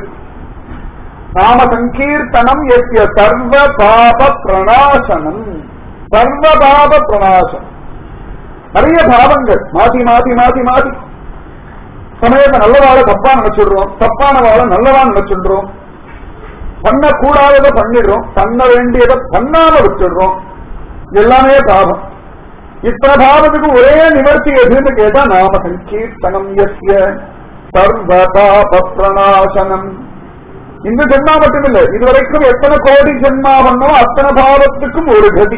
நாம சங்கீர்த்தனம் எத்திய சர்வ பாப பிரணாசனம் சர்வ பாப பிரணாசனம் நிறைய பாவங்கள் மாத்தி மாத்தி மாத்தி மாத்தி சமயத்தை நல்லவாழ தப்பா நினைச்சிடுறோம் தப்பான வாழ நல்லவா நினைச்சிடுறோம் பண்ணக்கூடாததை பண்ணிடுறோம் பண்ண வேண்டியதை பண்ணாம விட்டுடுறோம் எல்லாமே பாவம் இத்தனை பாவத்துக்கு ஒரே நிவர்த்தி எதுன்னு கேட்டா நாம சங்கீர்த்தனம் எஸ்ய சர்வ பாப பிரணாசனம் இந்த ஜென்மா மட்டும் இல்ல இதுவரைக்கும் எத்தனை கோடி ஜென்மா பண்ணோம் அத்தனை பாவத்துக்கும் ஒரு கதி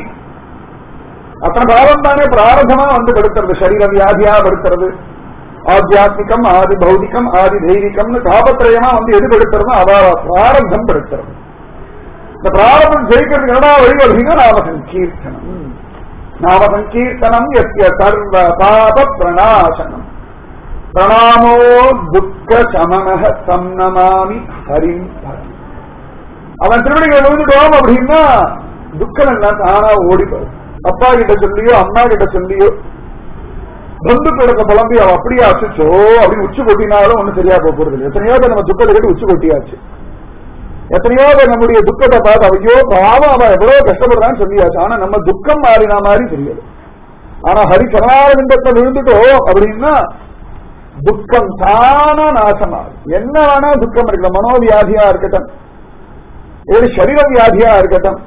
அத்தனை பாவம் தானே பிராரதமா வந்து படுத்துறது சரீர வியாதியா படுத்துறது ஆத்தியாத்மிகம் ஆதி பௌதிகம் ஆதி தெய்வீகம்னு தாபத்திரயமா வந்து எது படுத்துறதோ அவ பிராரப்தம் படுத்துறது இந்த பிராரப்தம் ஜெயிக்கிறதுக்கு என்னடா வழி வருவீங்க நாம சங்கீர்த்தனம் நாம சங்கீர்த்தனம் எஸ்ய சர்வ பாப பிரணாசனம் பிரணாமோ துக்க சமனக சம்னமாமி ஹரிம் ஹரி அவன் திருவடிகளை விழுந்துட்டோம் அப்படின்னா துக்கம் எல்லாம் தானா ஓடி போகும் அப்பா கிட்ட சொல்லியோ அம்மா கிட்ட சொல்லியோ பந்துக்களுக்கு புலம்பி அவ அப்படியே அசுச்சோ அப்படின்னு உச்சி கொட்டினாலும் ஒண்ணும் சரியா போக போறது இல்லை எத்தனையோ பேர் நம்ம துக்கத்தை கேட்டு உச்சி கொட்டியாச்சு எத்தனையோ பேர் நம்முடைய துக்கத்தை பார்த்து ஐயோ பாவம் அவன் எவ்வளவு கஷ்டப்படுறான்னு சொல்லியாச்சு ஆனா நம்ம துக்கம் மாறின மாதிரி தெரியல ஆனா ஹரி சரணாரவிந்தத்தை விழுந்துட்டோ அப்படின்னா துக்கம் தானா நாசமாகும் என்ன வேணா துக்கம் இருக்கலாம் மனோவியாதியா இருக்கட்டும் ஏழு சரீர வியாதியா இருக்கட்டும்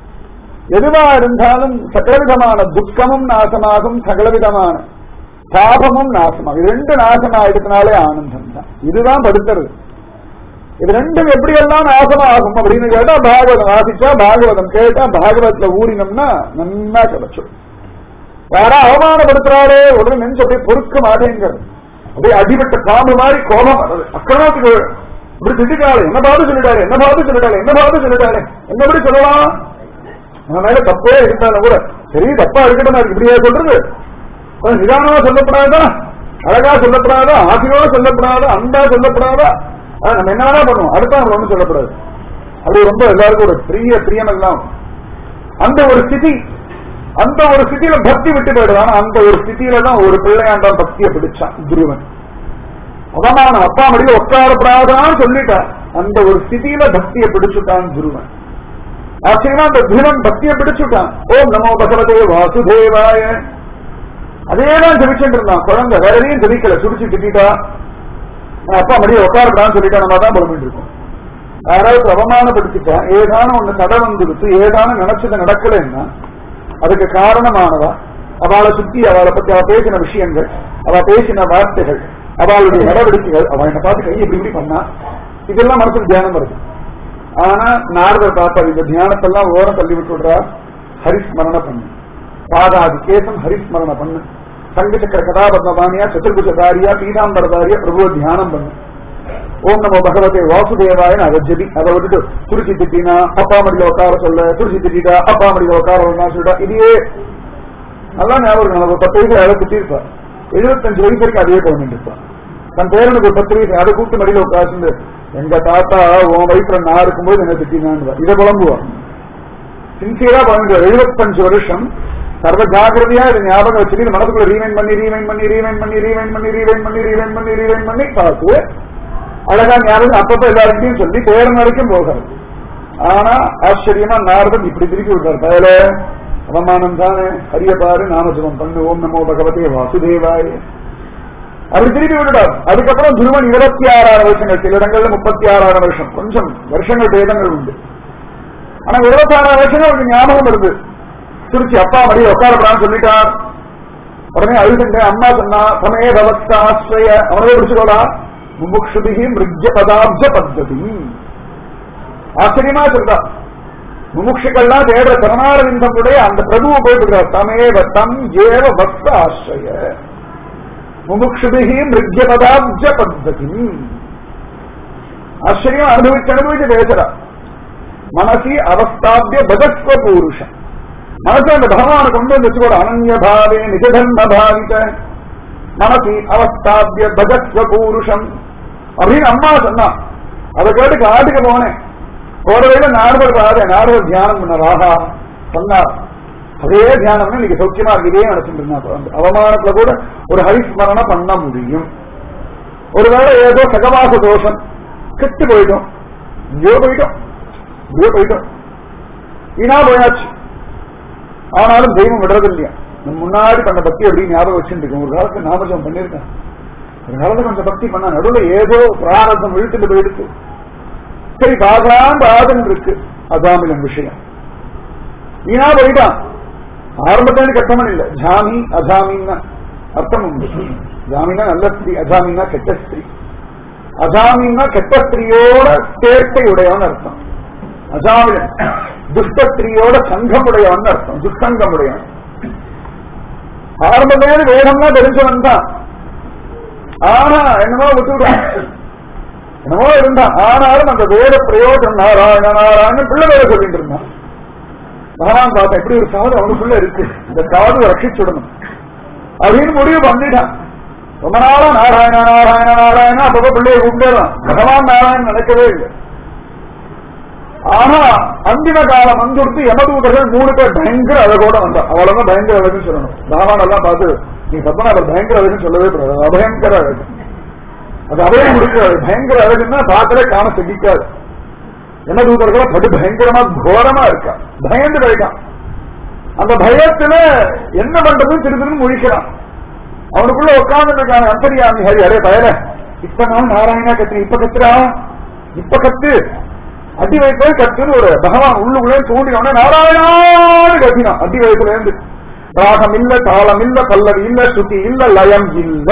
எதுவா இருந்தாலும் சகலவிதமான துக்கமும் நாசமாகும் சகலவிதமான பாபமும் நாசமாகும் இது ரெண்டு நாசமாயிடுறதுனாலே ஆனந்தம் தான் இதுதான் படுத்துறது இது ரெண்டும் எப்படி எல்லாம் நாசமாகும் அப்படின்னு கேட்டா பாகவதம் வாசிச்சா பாகவதம் கேட்டா பாகவதத்துல ஊறினோம்னா நன்னா கிடைச்சிடும் யாரா அவமானப்படுத்துறாளே உடனே நெஞ்சு அப்படியே பொறுக்க மாட்டேங்கிறது அப்படியே அடிபட்ட பாம்பு மாதிரி கோபம் வர்றது அக்கிரமத்துக்கு இப்படி திட்டிட்டாளே என்ன பார்த்து சொல்லிட்டாரு என்ன பார்த்து சொல்லிட்டாளே என்ன பார்த்து சொல்லிட்டாளே என்னபடி சொல்லலாம் நம்ம மேல தப்பே இருந்தாலும் கூட சரி தப்பா இருக்கட்டும் இருக்கு இப்படியே சொல்றது கொஞ்சம் நிதானமா சொல்லப்படாதா அழகா சொல்லப்படாதா ஆசையோட சொல்லப்படாதா அன்பா சொல்லப்படாதா ஆனா நம்ம என்ன வேணா பண்ணுவோம் அடுத்த நம்ம ஒண்ணும் சொல்லப்படாது அது ரொம்ப எல்லாருக்கும் ஒரு பிரிய பிரியம் எல்லாம் அந்த ஒரு ஸ்திதி அந்த ஒரு ஸ்திதியில பக்தி விட்டு போயிடுவான் அந்த ஒரு ஸ்திதியில தான் ஒரு பிள்ளையாண்டான் பக்தியை பிடிச்சான் துருவன் அவமானம் அப்பா மடியில உட்காரப்படாதான்னு சொல்லிட்டான் அந்த ஒரு ஸ்திதியில பக்தியை பிடிச்சுட்டான் துருவன் ஆச்சரியமா அந்த துருவன் பக்தியை பிடிச்சுட்டான் ஓம் நமோ பகவதே வாசுதேவாய அதேதான் ஜபிச்சுட்டு இருந்தான் குழந்தை வேற எதையும் ஜபிக்கல சுடிச்சு திட்டா அப்பா மடியில உட்காரப்படான்னு சொல்லிட்டா நம்ம தான் புலம்பிட்டு இருக்கோம் யாராவது அவமானப்படுத்திட்டான் ஏதான ஒண்ணு தடை வந்துடுச்சு ஏதான நினைச்சது நடக்கலைன்னா அதுக்கு காரணமானவா அவளை சுத்தி அவளை பத்தி அவ பேசின விஷயங்கள் அவ பேசின வார்த்தைகள் அவளுடைய நடவடிக்கைகள் அவ என்ன பார்த்து கை இப்படி இப்படி பண்ணா இதெல்லாம் மனசுக்கு தியானம் வருது ஆனா நாரதர் பார்ப்பார் இந்த தியானத்தெல்லாம் ஓரம் தள்ளி விட்டுடுறா ஹரிஸ்மரண பண்ணு பாதாதி கேசம் ஹரிஸ்மரண பண்ணு சங்க சக்கர கதாபத்மபாணியா சதுர்புஜதாரியா பீதாம்பரதாரியா பிரபுவ தியானம் பண்ணு ஓம் நமோ பகவதே வாசுதேவாயன்னு அதை ஜெபி அதை விட்டுட்டு துருச்சி திட்டினா அப்பா மடியில உட்கார சொல்ல துருச்சி திட்டா அப்பா மடியில உட்கார வேண்டாம் சொல்லிட்டா இதையே நல்லா ஞாபகம் நம்ம பத்து வயசு அதை திட்டிருப்பார் எழுபத்தஞ்சு வயசு வரைக்கும் அதையே பண்ணிட்டு இருப்பான் தன் பேரனுக்கு ஒரு பத்து வயசு அதை கூட்டு மடியில உட்காந்து எங்க தாத்தா உன் வயசுல நான் இருக்கும்போது என்ன திட்டினான்னு இதை குழம்புவான் சின்சியரா பண்ணிட்டு எழுபத்தஞ்சு வருஷம் சர்வ ஜாகிரதையா இது ஞாபகம் வச்சுட்டு இது மனதுக்குள்ள ரீவைன் பண்ணி ரீவைன் பண்ணி ரீவைன் பண்ணி ரீவைன் பண்ணி ரீவைன் பண்ணி ரீவைன் பண்ணி ரீவைன் பண்ணி பார்த்து அழகா ஞாபகம் அப்பப்ப எல்லாருக்கையும் சொல்லி பேரன் வரைக்கும் போகாது ஆனா ஆச்சரியமா நாரதன் இப்படி திருப்பி விடுறார் பயல அவமானம் தானே ஹரிய பாரு நாமஜபம் பண்ணு ஓம் நமோ பகவதே வாசுதேவாய அப்படி திருப்பி விட்டுட்டார் அதுக்கப்புறம் துருவன் இருபத்தி ஆறாயிரம் வருஷங்கள் சில இடங்கள்ல முப்பத்தி ஆறாயிரம் வருஷம் கொஞ்சம் வருஷங்கள் பேதங்கள் உண்டு ஆனா இருபத்தி ஆறாயிரம் வருஷங்கள் அவருக்கு ஞாபகம் வருது திருச்சி அப்பா மடியில் உட்காரப்படான்னு சொல்லிட்டார் உடனே அழுதுட்டேன் அம்மா சொன்னா சமய பவஸ்தாஸ்ரய அவனே பிடிச்சுக்கோடா முமுக்ஷுபிகி மிருஜ பதாப்ஜ பத்ததி ஆச்சரியமா சொல்றா முமுட்சுக்கள்லாம் தேடுற சரணாரவிந்தமுடைய அந்த பிரபுவை போயிட்டு தமேவ தம் ஏவ பக்த ஆசிரிய முமுக்ஷுபிகி மிருஜ பதாப்ஜ பத்ததி ஆச்சரியம் அனுபவிச்சு அனுபவிச்சு பேசுறா மனசி அவஸ்தாபிய பகத்வ பூருஷம் மனசு அந்த பகவானை கொண்டு வந்து வச்சுக்கோட அனன்ய பாவே நிஜதர்ம பாவித மனசி அவஸ்தாபிய பகத்வ பூருஷம் அப்படின்னு அம்மா சொன்னா அதை கேட்டு காட்டுக்கு போனேன் போற வழியில நார்வர் ராஜ நார்வர் தியானம் பண்ண ராகா சொன்னார் அதே தியானம் இன்னைக்கு சௌக்கியமா இருக்கு இதே நினைச்சிட்டு இருந்தா அந்த அவமானத்துல கூட ஒரு ஹரிஸ்மரணம் பண்ண முடியும் ஒருவேளை ஏதோ சகவாச தோஷம் கெட்டு போயிட்டோம் இங்கேயோ போயிட்டோம் இங்கேயோ போயிட்டோம் வீணா போயாச்சு ஆனாலும் தெய்வம் விடுறது இல்லையா நம்ம முன்னாடி பண்ண பக்தி அப்படி ஞாபகம் வச்சுட்டு இருக்கோம் ஒரு காலத்துல நாமஜம் பண்ணிருக்கேன் அதனால கொஞ்சம் பக்தி பண்ண நடுவில் ஏதோ பிராரதம் இழுத்துட்டு போயிடுச்சு சரி பார்க்கலாம் பாதம் இருக்கு அதாமிலன் விஷயம் வீணா போயிட்டான் ஆரம்பத்துல கட்டமன் இல்ல ஜாமி அஜாமின்னா அர்த்தம் உண்டு ஜாமினா நல்ல ஸ்திரீ அஜாமின்னா கெட்ட ஸ்திரீ அஜாமின்னா கெட்ட ஸ்திரீயோட சேர்க்கை உடையவன் அர்த்தம் அஜாமிலன் துஷ்ட ஸ்திரீயோட சங்கம் உடையவன் அர்த்தம் துஷ்சங்கம் உடையவன் ஆரம்பத்துல வேகம்னா தெரிஞ்சவன் தான் ஆனா என்னமோ விட்டுவிட்டான் என்னமோ இருந்தான் ஆனாலும் அந்த வேத பிரயோஜனம் நாராயண நாராயணன் பிள்ளை வேற சொல்லிட்டு இருந்தான் பகவான் பார்த்தா இப்படி ஒரு சாது அவனுக்குள்ள இருக்கு இந்த சாது ரட்சிச்சுடணும் அப்படின்னு முடிவு பண்ணிட்டான் ரொம்ப நாளா நாராயண நாராயண நாராயண அப்பப்ப பிள்ளைய கூப்பிட்டுறான் பகவான் நாராயணன் நடக்கவே இல்லை ஆனா அந்திம காலம் வந்துடுத்து யமதூதர்கள் மூணு பேர் பயங்கர அழகோட வந்தா அவ்வளவுதான் பயங்கர அழகுன்னு சொல்லணும் பகவான் எல்லாம் பார்த்து நீ பத்மநாபர் பயங்கர அழகுன்னு சொல்லவே கூடாது அபயங்கர அழகு அது அபயம் முடிக்கிறாரு பயங்கர அழகுன்னா பார்க்கவே காண சகிக்காது யமதூதர்களை படு பயங்கரமா கோரமா இருக்கா பயந்து போயிட்டான் அந்த பயத்துல என்ன பண்றதுன்னு திரு திரும்ப முழிக்கிறான் அவனுக்குள்ள உட்கார்ந்து இருக்காங்க அந்தரியாமி ஹரி அரே பயல இப்ப நான் நாராயணா கத்து இப்ப கத்துறா இப்ப கத்து அடி வயசுல கத்துன்னு ஒரு பகவான் உள்ளுக்குள்ளே தூண்டினோட நாராயணான்னு கத்தினான் அடி வயசுல இருந்து ராகம் இல்ல தாளம் இல்ல பல்லவி இல்ல சுத்தி இல்ல லயம் இல்ல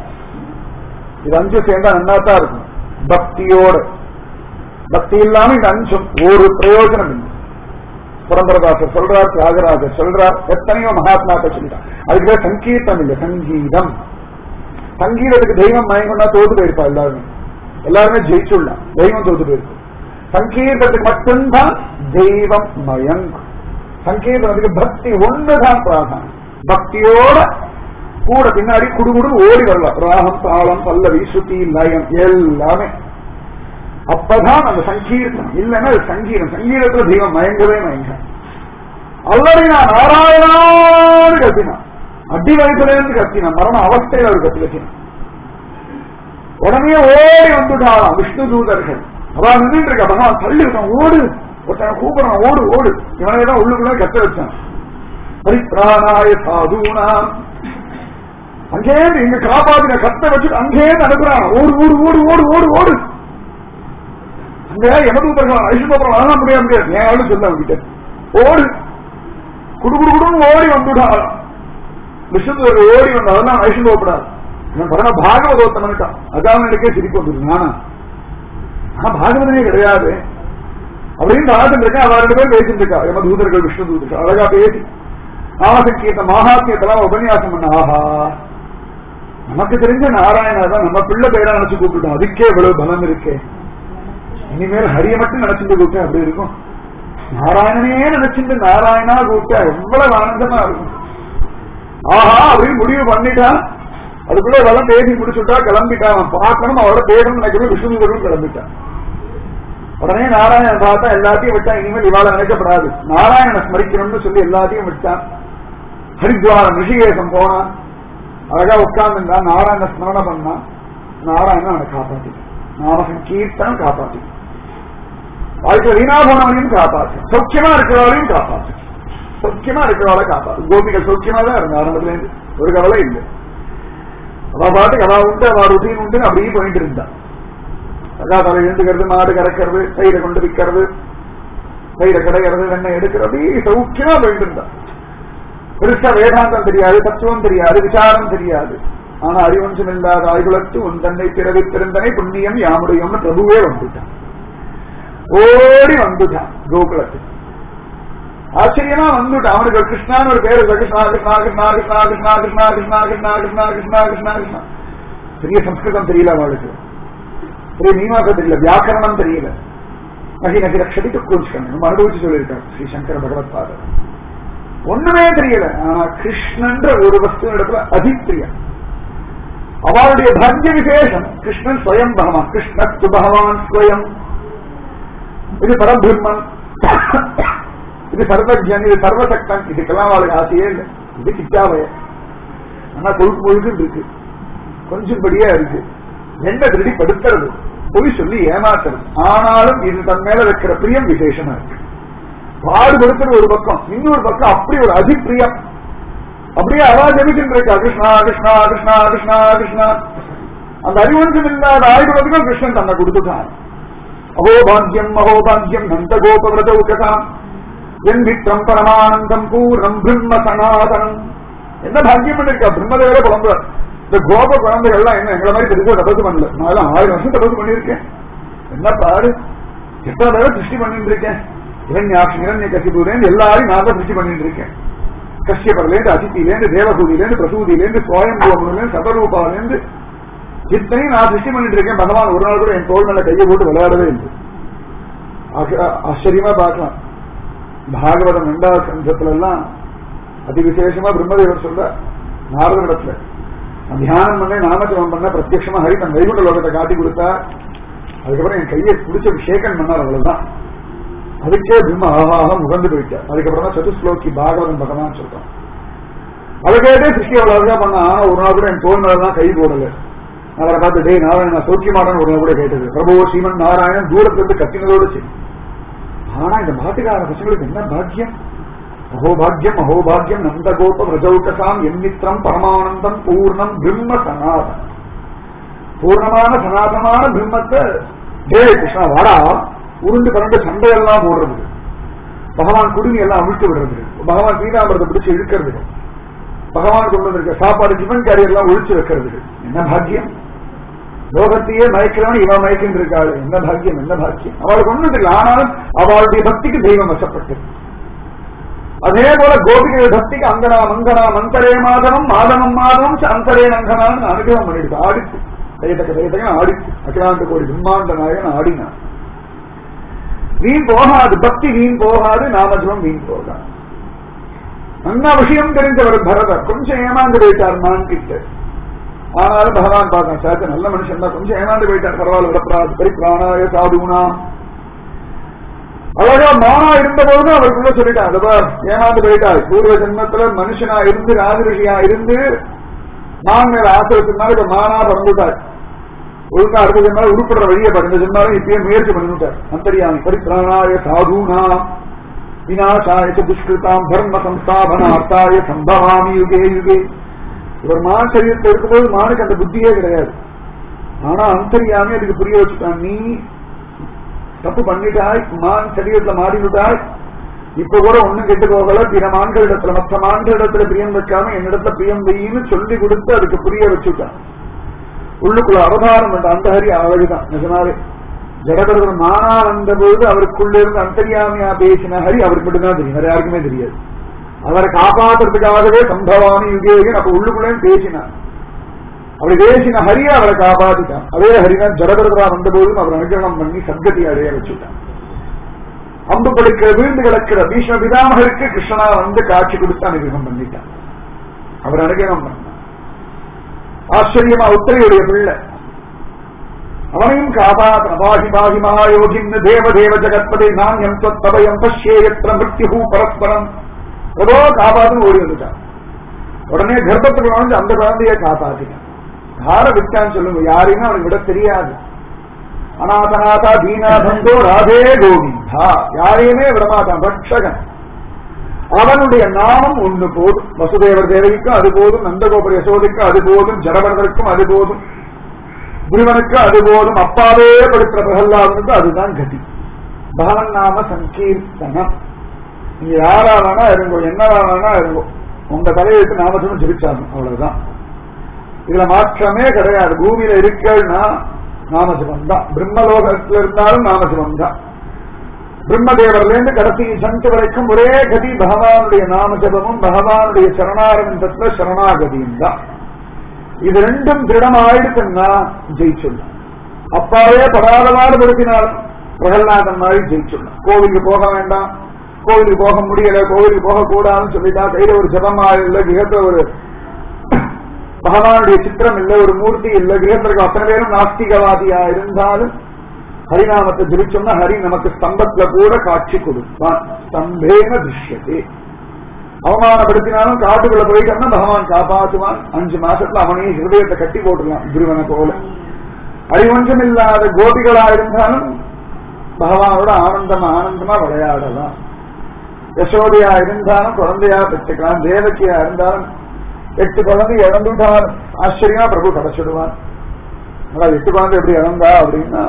இது அஞ்சு சேர்ந்தா நன்னாத்தான் இருக்கும் பக்தியோட பக்தி இல்லாம இந்த அஞ்சும் ஒரு பிரயோஜனம் இல்லை புரந்தரதாசர் சொல்றார் தியாகராஜர் சொல்றார் எத்தனையோ மகாத்மாக்கள் சொல்லிட்டார் அதுக்கு பேர் சங்கீர்த்தம் இல்லை சங்கீதம் சங்கீதத்துக்கு தெய்வம் மயங்கம்னா தோத்து போயிருப்பா எல்லாருமே எல்லாருமே ஜெயிச்சுடலாம் தெய்வம் தோத்து போயிருக்கும் சங்கீர்த்தத்துக்கு மட்டும்தான் தெய்வம் மயங்கும் சங்கீர்த்தனத்துக்கு பக்தி ஒண்ணுதான் பிரார்த்தனை பக்தியோட கூட பின்னாடி குடுகுடு ஓடி வரலாம் ராகம் தாளம் பல்லவி சுத்தி லயம் எல்லாமே அப்பதான் அந்த சங்கீர்த்தனம் இல்லைன்னா அது சங்கீதம் சங்கீதத்துல தெய்வம் மயங்கவே மயங்க அல்லடி நான் நாராயணான்னு கத்தினான் அடி வயசுல இருந்து கத்தினான் மரண அவஸ்தையில ஒரு கத்து கத்தினான் உடனே ஓடி வந்துட்டாளாம் விஷ்ணு தூதர்கள் அதான் நின்றுட்டு இருக்க பகவான் தள்ளி இருக்கான் ஓடு ஒருத்தன் கூப்பிடுறான் ஓடு ஓடு இவனே தான் உள்ளுக்குள்ள கத்த வச்சான் பரிப்ராணாய சாதுனாம் அங்கேருந்து இங்க காப்பாத்தின கத்த வச்சுட்டு அங்கேருந்து அனுப்புறான் ஓடு ஓடு ஓடு ஓடு ஓடு ஓடு அங்க யமதூதர்கள் ஐசுபுரம் வாங்க முடியாது முடியாது ஏன் ஆளு சொல்ல அவங்கிட்ட ஓடு குடு குடு குடுன்னு ஓடி வந்துட்டான் விஷ்ணுதூதர்கள் ஓடி வந்த அதெல்லாம் ஐசு போகப்படாது இவன் பரம பாகவதோத்தமன்ட்டான் அதான் எனக்கே சிரிப்பு வந்துருக்கு நானா நான் பாகவதனே கிடையாது அப்படின்னு பார்த்துட்டு இருக்கேன் அவ ரெண்டு பேரும் பேசிட்டு இருக்கா யம தூதர்கள் விஷ்ணு தூதர்கள் அழகா பேசி நாமசங்கீத மகாத்மியத்தெல்லாம் உபன்யாசம் பண்ண ஆஹா நமக்கு தெரிஞ்ச நாராயணா தான் நம்ம பிள்ளை பேரா நினைச்சு கூப்பிட்டோம் அதுக்கே இவ்வளவு பலம் இருக்கே இனிமேல் ஹரிய மட்டும் நினைச்சுட்டு கூப்பிட்டேன் அப்படி இருக்கும் நாராயணனே நினைச்சிட்டு நாராயணா கூப்பிட்டா எவ்வளவு ஆனந்தமா இருக்கும் ஆஹா அப்படின்னு முடிவு பண்ணிட்டான் அதுக்குள்ள வளம் பேசி முடிச்சுட்டா கிளம்பிட்டான் அவன் பார்க்கணும் அவளோட பேசணும் நினைக்கணும் விஷ்ணுதர்களும் கிளம்பிட்டான் உடனே நாராயணன் பார்த்தா எல்லாத்தையும் விட்டான் இனிமேல் இவாள நினைக்கப்படாது நாராயண ஸ்மரிக்கணும்னு சொல்லி எல்லாத்தையும் விட்டான் ஹரித்வாரம் ரிஷிகேசம் போனான் அழகா உட்கார்ந்துருந்தான் நாராயண ஸ்மரணம் பண்ணான் நாராயணன் அவனை காப்பாத்தி நாமகன் கீர்த்தனம் காப்பாத்தி வாழ்க்கை வீணா போனவனையும் காப்பாத்து சௌக்கியமா இருக்கிறவளையும் காப்பாத்து சௌக்கியமா இருக்கிறவளை காப்பாத்து கோபிகள் சௌக்கியமா தான் இருந்தா ஆரம்பத்துல இருந்து ஒரு கவலை இல்லை அவ பாட்டுக்கு அவ உண்டு அவ ருட்டீன் உண்டு அப்படியே போயிட்டு இருந்தா அக்கா தலை எழுந்துக்கிறது மாடு கறக்கிறது தயிரை கொண்டு விற்கிறது தயிரை கிடைக்கிறது வெண்ணெய் எடுக்கிறது அப்படியே சௌக்கியமா போயிட்டு இருந்தா பெருசா வேதாந்தம் தெரியாது தத்துவம் தெரியாது விசாரம் தெரியாது ஆனா அறிவஞ்சம் இல்லாத ஆய்குலத்து உன் தன்னை பிறவி பிறந்தனை புண்ணியம் யாமுடையம்னு பிரபுவே வந்துட்டான் ஓடி வந்துட்டான் கோகுலத்துக்கு ஆச்சரியமா வந்துட்டான் அவனுக்கு ஒரு கிருஷ்ணான்னு ஒரு பேரு கிருஷ்ணா கிருஷ்ணா கிருஷ்ணா கிருஷ்ணா கிருஷ்ணா கிருஷ்ணா கிருஷ்ணா கிருஷ்ணா கிருஷ்ணா கிருஷ்ணா கிருஷ்ணா கிருஷ்ணா பெரிய சம்ஸ்கிருதம் தெரியல அவளுக்கு பெரிய மீமாசம் தெரியல வியாக்கரணம் தெரியல நகி நகி ரக்ஷதிக்கு கூர்ச்சிக்கணும் நம்ம அனுபவிச்சு சொல்லியிருக்காரு ஸ்ரீ சங்கர பகவத் பாதர் ஒண்ணுமே தெரியல ஆனா கிருஷ்ணன்ற ஒரு வஸ்து இடத்துல அதிப்பிரியம் அவளுடைய பாக்கிய விசேஷம் கிருஷ்ணன் ஸ்வயம் பகவான் கிருஷ்ணத்து பகவான் ஸ்வயம் இது பரபிரம்மன் இது சர்வஜன் இது சர்வசக்தன் இதுக்கெல்லாம் அவளுக்கு ஆசையே இல்லை இது கிட்டாவைய ஆனா கொழுக்கு கொழுக்குன்னு இருக்கு கொஞ்சம் படியா இருக்கு என்ன திருடி படுத்துறது பொய் சொல்லி ஏமாத்துறது ஆனாலும் இது தன் மேல வைக்கிற பிரியம் விசேஷமா இருக்கு பாடுபடுத்துற ஒரு பக்கம் இன்னொரு பக்கம் அப்படி ஒரு அதிப்பிரியம் அப்படியே அவா ஜபிச்சுட்டு இருக்கா கிருஷ்ணா கிருஷ்ணா கிருஷ்ணா கிருஷ்ணா கிருஷ்ணா அந்த அறிவொன்றும் இல்லாத ஆயுர்வேதிகம் கிருஷ்ணன் தன்னை கொடுத்துட்டான் அகோபாகியம் அகோபாகியம் நந்த கோபவிரதௌகதாம் என் விக்ரம் பரமானந்தம் பூர்ணம் பிரம்ம சனாதனம் என்ன பாக்கியம் பண்ணிருக்கா பிரம்மதேவர குழந்தை இந்த கோப குழந்தைகள் எல்லாம் என்ன எங்களை மாதிரி பெருசா தபசு பண்ணல நான் எல்லாம் ஆயிரம் வருஷம் தபசு பண்ணியிருக்கேன் என்ன பாரு எத்தனை தடவை சிருஷ்டி பண்ணிட்டு இருக்கேன் இரண்யாட்சி இரண்ய கசிபுலேருந்து எல்லாரையும் நான் தான் சிருஷ்டி பண்ணிட்டு இருக்கேன் கஷ்யபர்லேருந்து அதித்திலேருந்து தேவகூதியிலேருந்து பிரசூதியிலேருந்து சுவயம்பூமிலேருந்து சதரூபாலேருந்து இத்தனையும் நான் சிருஷ்டி பண்ணிட்டு இருக்கேன் பகவான் ஒரு நாள் கூட என் தோல் மேல கையை போட்டு விளையாடவே இல்லை ஆச்ச- ஆச்சரியமா பார்க்கலாம் பாகவதம் ரெண்டாவது சந்தத்துல எல்லாம் அதி விசேஷமா பிரம்மதேவர் சொல்ல நாரதனிடத்துல நான் தியானம் பண்ண நாமஜபம் பண்ண பிரத்யட்சமா ஹரி தன் வைகுண்ட லோகத்தை காட்டி கொடுத்தா அதுக்கப்புறம் என் கையை பிடிச்ச அபிஷேகம் பண்ணார் அவ்வளவுதான் அதுக்கே பிரம்ம ஆஹாக முகந்து போயிட்டார் அதுக்கப்புறம் தான் சதுஸ்லோகி பாகவதன் பகவான் சொல்றான் அதை கேட்டே சிருஷ்டி அவ்வளவு அழகா பண்ண ஆனா ஒரு நாள் கூட என் தோல் மேலதான் கை போடல அவரை பார்த்து டே நாராயணன் நான் சௌக்கியமாட்டான்னு ஒரு நாள் கூட கேட்டது பிரபு ஸ்ரீமன் நாராயணன் தூரத்துல இருந்து கத்தினதோடு சரி ஆனா இந்த மாட்டுக்கார பசங்களுக்கு என்ன பாக்கியம் அகோபாகியம் அகோபாகியம் நந்தகோப விரஜௌகசாம் எண்ணித்திரம் பரமானந்தம் பூர்ணம் பிரம்ம சனாதனம் பூர்ணமான சனாதனமான பிரம்மத்தை டே கிருஷ்ணா வாடா உருண்டு பரண்டு சண்டையெல்லாம் போடுறது பகவான் குடுமி எல்லாம் அவிழ்த்து விடுறது பகவான் பீதாம்பரத்தை பிடிச்சு இழுக்கிறது பகவான் கொண்டு வந்திருக்க சாப்பாடு ஜிவன் கேரியர் எல்லாம் ஒழிச்சு வைக்கிறது என்ன பாக்கியம் லோகத்தையே மயக்கிறவன் இவன் மயக்கின்ற இருக்காள் என்ன பாக்கியம் என்ன பாக்கியம் அவளுக்கு ஒண்ணும் தெரியல ஆனாலும் அவளுடைய பக்திக்கு தெய்வம் வசப்பட்டது அதே போல கோபிகள் பக்திக்கு அங்கனா மங்கனா மந்தரே மாதவம் மாதவம் மாதவம் அந்தரே நங்கனான்னு அனுகிரகம் பண்ணிடுது ஆடிச்சு தையத்தக்க தையத்தக்க ஆடிச்சு அகிலாந்த கோடி பிரம்மாண்ட நாயகன் ஆடினான் வீண் போகாது பக்தி வீண் போகாது நாமஜபம் வீண் போகாது நல்ல விஷயம் தெரிஞ்சவர் பரதர் கொஞ்சம் ஏமாந்து போயிட்டார் மான் கிட்ட ஆனாலும் பகவான் பார்த்தான் சாத்த நல்ல மனுஷன் தான் கொஞ்சம் ஏமாந்து போயிட்டார் பரவாயில்ல விடப்படாது பரிப்பிராணாய சாதுனா அழகா மானா இருந்த போது அவருக்குள்ள சொல்லிட்டான் அதப்பா ஏமாந்து போயிட்டாள் பூர்வ ஜென்மத்துல மனுஷனா இருந்து ராஜரிஷியா இருந்து மான் மேல ஆசை வச்சிருந்தாலும் இப்ப மானா பறந்துட்டார் ஒழுங்கா அடுத்த ஜென்மால உருப்படுற வழியை பாருங்க ஜென்மாலும் இப்பயே முயற்சி பண்ணிவிட்டார் அந்தரியாமி பரிப்பிராணாய சாதுனா விநாசாய ச துஷ்கிருதாம் தர்ம சம்ஸ்தாபனார்த்தாய சம்பவாமி யுகே யுகே இவர் மான் சரீரத்தில் இருக்கும்போது மானுக்கு அந்த புத்தியே கிடையாது ஆனா அந்தரியாமி அதுக்கு புரிய வச்சுட்டான் நீ தப்பு பண்ணிட்டாய் மான் சரீரத்துல மாறிவிட்டாய் இப்ப கூட ஒண்ணும் கெட்டு போகல பிற மான்களிடத்துல மற்ற மான்களிடத்துல பிரியம் வைக்காம என்னிடத்துல பிரியம் வையின்னு சொல்லி கொடுத்து அதுக்கு புரிய வச்சுட்டான் உள்ளுக்குள்ள அவதாரம் என்ற அந்த ஹரி அழகுதான் நிஜமாவே ஜடகரதன் மானா வந்த பொழுது அவருக்குள்ள இருந்து அந்தரியாமையா பேசின ஹரி அவருக்கு மட்டும்தான் தெரியும் வேற யாருக்குமே தெரியாது அவரை காப்பாத்துறதுக்காகவே சம்பவாமி யுகேகன் அப்ப உள்ளுக்குள்ளே பேசினார் அப்படி பேசின ஹரியை அவரை காப்பாத்திட்டான் அதே ஹரிதான் ஜடபரதரா வந்தபோதும் அவர் அனுகிரகம் பண்ணி சத்கதி அடைய வச்சுட்டான் அம்பு படுக்கிற வீழ்ந்து கிடக்கிற பீஷ்ம பிதாமகருக்கு கிருஷ்ணனா வந்து காட்சி கொடுத்து அனுகிரகம் பண்ணிட்டான் அவர் அனுகிரகம் பண்ணான் ஆச்சரியமா உத்தரையுடைய பிள்ளை அவனையும் காபாத் அபாகி பாகி மகாயோகின்னு தேவ தேவ ஜெகத்பதே நான் எம் தபயம் பஷ்யேயத்திர மிருத்யு பரஸ்பரம் ஏதோ காப்பாத்துன்னு ஓடி வந்துட்டான் உடனே கர்ப்பத்துக்கு நுழைஞ்சு அந்த குழந்தைய காப்பாத்திட்டான் யார விட்டான்னு சொல்லுங்க யாரையுமே அவனுக்கு விட தெரியாது அநாதநாதா தீனாதந்தோ ராதே கோவிந்தா யாரையுமே விடமாட்டான் ரட்சகன் அவனுடைய நாமம் ஒண்ணு போதும் வசுதேவர் தேவகிக்கும் அது போதும் நந்தகோபுர யசோதைக்கும் அது போதும் ஜடபரதற்கும் அது போதும் குருவனுக்கு அது போதும் அப்பாவே படுத்துற பிரகல்லாதனுக்கு அதுதான் கதி பகவன் நாம சங்கீர்த்தனம் நீங்க யாரா வேணா இருங்கோ என்னவா வேணா இருங்கோ உங்க தலையெழுத்து நாமசனம் ஜெபிச்சாங்க அவ்வளவுதான் இதுல மாற்றமே கிடையாது பூமியில இருக்கன்னா நாமசிவம் தான் பிரம்மலோகத்துல இருந்தாலும் நாமசிவம் தான் பிரம்மதேவர்ல இருந்து கடைசி சந்து வரைக்கும் ஒரே கதி பகவானுடைய நாமஜபமும் பகவானுடைய சரணாரவிந்தத்துல சரணாகதியும் தான் இது ரெண்டும் திருடமாயிடுச்சுன்னா ஜெயிச்சுடலாம் அப்பாவே படாதவாறு படுத்தினாலும் பிரகல்நாதன் மாதிரி ஜெயிச்சுடலாம் கோவிலுக்கு போக வேண்டாம் கோவிலுக்கு போக முடியல கோவிலுக்கு போக கூடாதுன்னு சொல்லிட்டா கையில ஒரு ஜபமா இல்ல கிரகத்துல ஒரு பகவானுடைய சித்திரம் இல்ல ஒரு மூர்த்தி இல்ல கிரகத்திற்கு அத்தனை பேரும் நாஸ்திகவாதியா இருந்தாலும் ஹரிநாமத்தை ஜபிச்சோம்னா ஹரி நமக்கு ஸ்தம்பத்துல கூட காட்சி கொடுப்பான் ஸ்தம்பேன திருஷ்யதே அவமானப்படுத்தினாலும் காட்டுக்குள்ள போயிட்டோம்னா பகவான் காப்பாற்றுவான் அஞ்சு மாசத்துல அவனையே ஹிருதயத்தை கட்டி போட்டுடலாம் குருவனை போல அறிவொன்றும் இல்லாத கோபிகளா இருந்தாலும் பகவானோட ஆனந்தமா ஆனந்தமா விளையாடலாம் யசோதையா இருந்தாலும் குழந்தையா பெற்றுக்கலாம் தேவக்கியா இருந்தாலும் எட்டு குழந்தை இழந்துட்டாலும் ஆச்சரியமா பிரபு கிடைச்சிடுவான் ஆனா எட்டு குழந்தை எப்படி இழந்தா அப்படின்னா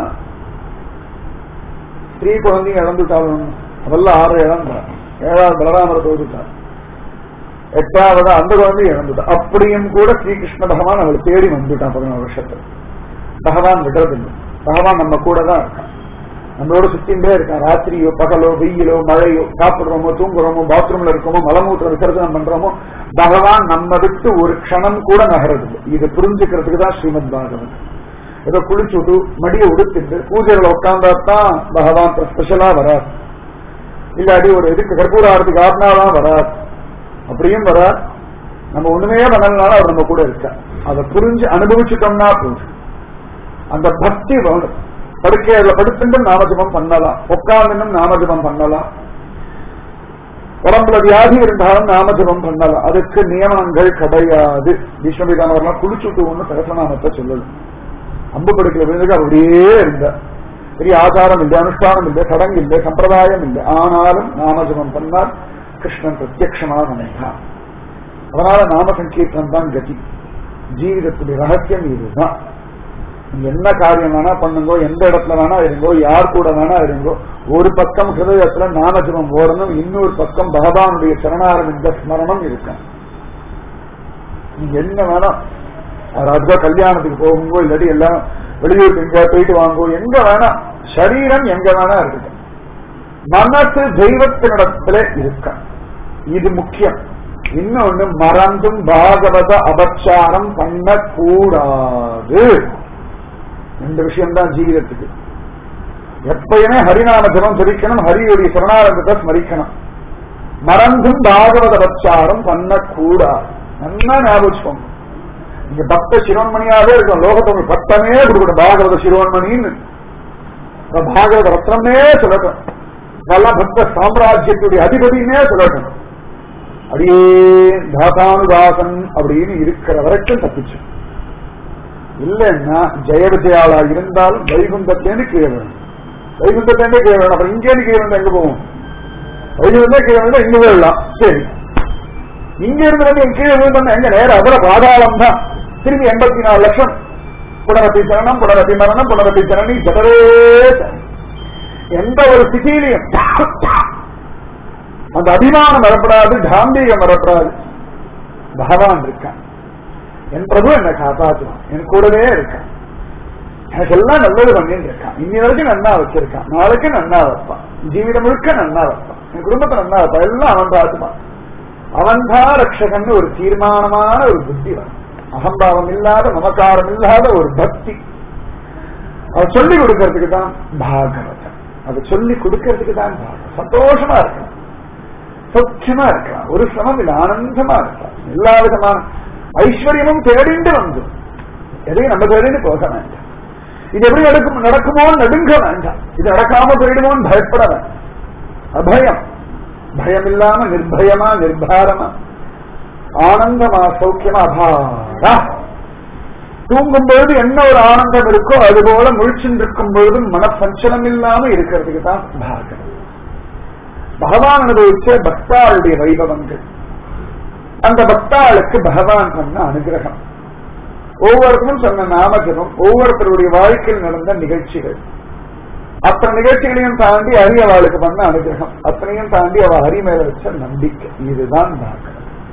ஸ்திரீ குழந்தையும் இழந்துட்டாலும் அதெல்லாம் ஆறு இழந்தா ஏழாவது பலராமரை தோதுட்டார் எட்டாவது அந்த குழந்தையும் இழந்துட்டா அப்படியும் கூட ஸ்ரீகிருஷ்ண பகவான் அவளை தேடி வந்துட்டான் பதினோரு வருஷத்துல பகவான் விடுறதில்லை பகவான் நம்ம கூட தான் இருக்கான் நம்மளோட சுத்தின்றே இருக்கான் ராத்திரியோ பகலோ வெயிலோ மழையோ சாப்பிடுறோமோ தூங்குறோமோ பாத்ரூம்ல இருக்கோமோ மலமூத்திர விசர்ஜனம் பண்றோமோ பகவான் நம்ம விட்டு ஒரு க்ஷணம் கூட நகரதில்லை இது புரிஞ்சுக்கிறதுக்கு தான் ஸ்ரீமத் பாகவத் ஏதோ குளிச்சுட்டு மடியை உடுத்திட்டு பூஜைகளை உட்கார்ந்தா தான் பகவான் ஸ்பெஷலா வரார் இல்லாடி ஒரு இதுக்கு கற்பூராரத்துக்கு ஆடினாதான் வரார் அப்படியும் வரார் நம்ம ஒண்ணுமே பண்ணலனால அவர் நம்ம கூட இருக்க அதை புரிஞ்சு அனுபவிச்சுட்டோம்னா போதும் அந்த பக்தி வேணும் படுக்கையில படுத்துட்டு நாமஜபம் பண்ணலாம் உட்கார்ந்தும் நாமஜபம் பண்ணலாம் உடம்புல வியாதி இருந்தாலும் நாமஜபம் பண்ணலாம் அதுக்கு நியமனங்கள் கிடையாது விஸ்வபிதானவர்லாம் குளிச்சுட்டு ஒண்ணு சகசநாமத்தை சொல்லணும் அம்பு படுக்கையில விழுந்துட்டு அப்படியே இருந்தார் பெரிய ஆச்சாரம் இல்லை அனுஷ்டானம் இல்லை சடங்கு இல்லை சம்பிரதாயம் இல்லை ஆனாலும் நாமஜபம் பண்ணால் கிருஷ்ணன் பிரத்யட்சமாக நினைத்தான் அதனால நாம சங்கீர்த்தம் தான் கதி ஜீவிதத்துடைய ரகசியம் இதுதான் நீங்க என்ன காரியம் வேணா பண்ணுங்கோ எந்த இடத்துல வேணா இருங்கோ யார் கூட வேணா இருங்கோ ஒரு பக்கம் ஹிருதயத்துல நாமஜபம் ஓடணும் இன்னொரு பக்கம் பகவானுடைய சரணாரவிந்த ஸ்மரணம் இருக்கும் நீங்க என்ன வேணா அதுவா கல்யாணத்துக்கு போகுங்கோ இல்லாட்டி எல்லாம் வெளியூருக்கு எங்க போயிட்டு வாங்கோ எங்க வேணா சரீரம் எங்க வேணா இருக்கட்டும் மனசு தெய்வத்தினிடத்துல இருக்க இது முக்கியம் இன்னொன்னு மறந்தும் பாகவத அபச்சாரம் பண்ணக்கூடாது ரெண்டு விஷயம்தான் ஜீவிதத்துக்கு எப்பயுமே ஹரிநாம ஜபம் ஜபிக்கணும் ஹரியுடைய சரணாரங்கத்தை ஸ்மரிக்கணும் மறந்தும் பாகவத அபச்சாரம் பண்ணக்கூடாது நல்லா ஞாபகம் நீங்க பக்த சிரோன்மணியாவே இருக்கும் லோகத்தை உங்களுக்கு பட்டமே கொடுக்கணும் பாகவத சிரோன்மணின்னு பாகவத ரத்னமே சொல்லட்டும் நல்லா பக்த சாம்ராஜ்யத்துடைய அதிபதினே சொல்லட்டும் அடியே தாசானுதாசன் அப்படின்னு இருக்கிற வரைக்கும் தப்பிச்சு இல்லைன்னா ஜெய விஜயாளா இருந்தாலும் வைகுந்தத்தேன்னு கீழே வேணும் வைகுந்தத்தேண்டே கீழே வேணும் அப்புறம் இங்கே கீழே வேணும் எங்க போவோம் வைகுந்தே கீழே வேணும் இங்க விழலாம் சரி இங்க இருந்து வந்து கீழே விழுந்தோம்னா எங்க நேரம் அதுல பாதாளம் தான் திரும்பி எண்பத்தி நாலு லட்சம் புனரப்பி சரணம் புனரப்பி மரணம் புனரப்பி சரணி ஜடரே எந்த ஒரு ஸ்திதியிலையும் அந்த அபிமானம் வரப்படாது காம்பீகம் வரப்படாது பகவான் இருக்கான் என் பிரபு என்னை காப்பாற்றுவான் என் கூடவே இருக்கான் எனக்கு எல்லாம் நல்லது பண்ணிட்டு இருக்கான் இன்னி வரைக்கும் நன்னா வச்சிருக்கான் நாளைக்கு நன்னா வைப்பான் ஜீவிதம் முழுக்க நன்னா வைப்பான் என் குடும்பத்தை நன்னா வைப்பான் எல்லாம் அவன் பார்த்துப்பான் அவன்தான் ரட்சகன் ஒரு தீர்மானமான ஒரு புத்தி வரும் அகம்பாவம் இல்லாத மமக்காரம் இல்லாத ஒரு பக்தி அதை சொல்லி கொடுக்கறதுக்கு தான் பாகவதம் அதை சொல்லி கொடுக்கறதுக்கு தான் பாகவதம் சந்தோஷமா இருக்கலாம் சௌக்கியமா இருக்கலாம் ஒரு சிரமம் இல்லை ஆனந்தமா இருக்கலாம் எல்லா விதமான ஐஸ்வர்யமும் தேடிண்டு வந்து எதையும் நம்ம தேடிட்டு போக வேண்டாம் இது எப்படி நடக்கும் நடக்குமோ நடுங்க வேண்டாம் இது நடக்காம போயிடுமோன்னு பயப்பட வேண்டாம் அபயம் பயம் இல்லாம நிர்பயமா நிர்பாரமா ஆனந்தமா சௌக்கியமா அபாரா தூங்கும் பொழுது என்ன ஒரு ஆனந்தம் இருக்கோ அது போல முழிச்சுருக்கும் பொழுதும் மனப்பஞ்சலம் இல்லாம இருக்கிறதுக்கு தான் பாகம் பகவான் அனுபவிச்ச பக்தாளுடைய வைபவங்கள் அந்த பக்தாளுக்கு பகவான் பண்ண அனுகிரகம் ஒவ்வொருத்தரும் சொன்ன நாமஜபம் ஒவ்வொருத்தருடைய வாழ்க்கையில் நடந்த நிகழ்ச்சிகள் அத்தனை நிகழ்ச்சிகளையும் தாண்டி அரியவாளுக்கு பண்ண அனுகிரகம் அத்தனையும் தாண்டி அவ ஹரி மேல வச்ச நம்பிக்கை இதுதான் பாகம்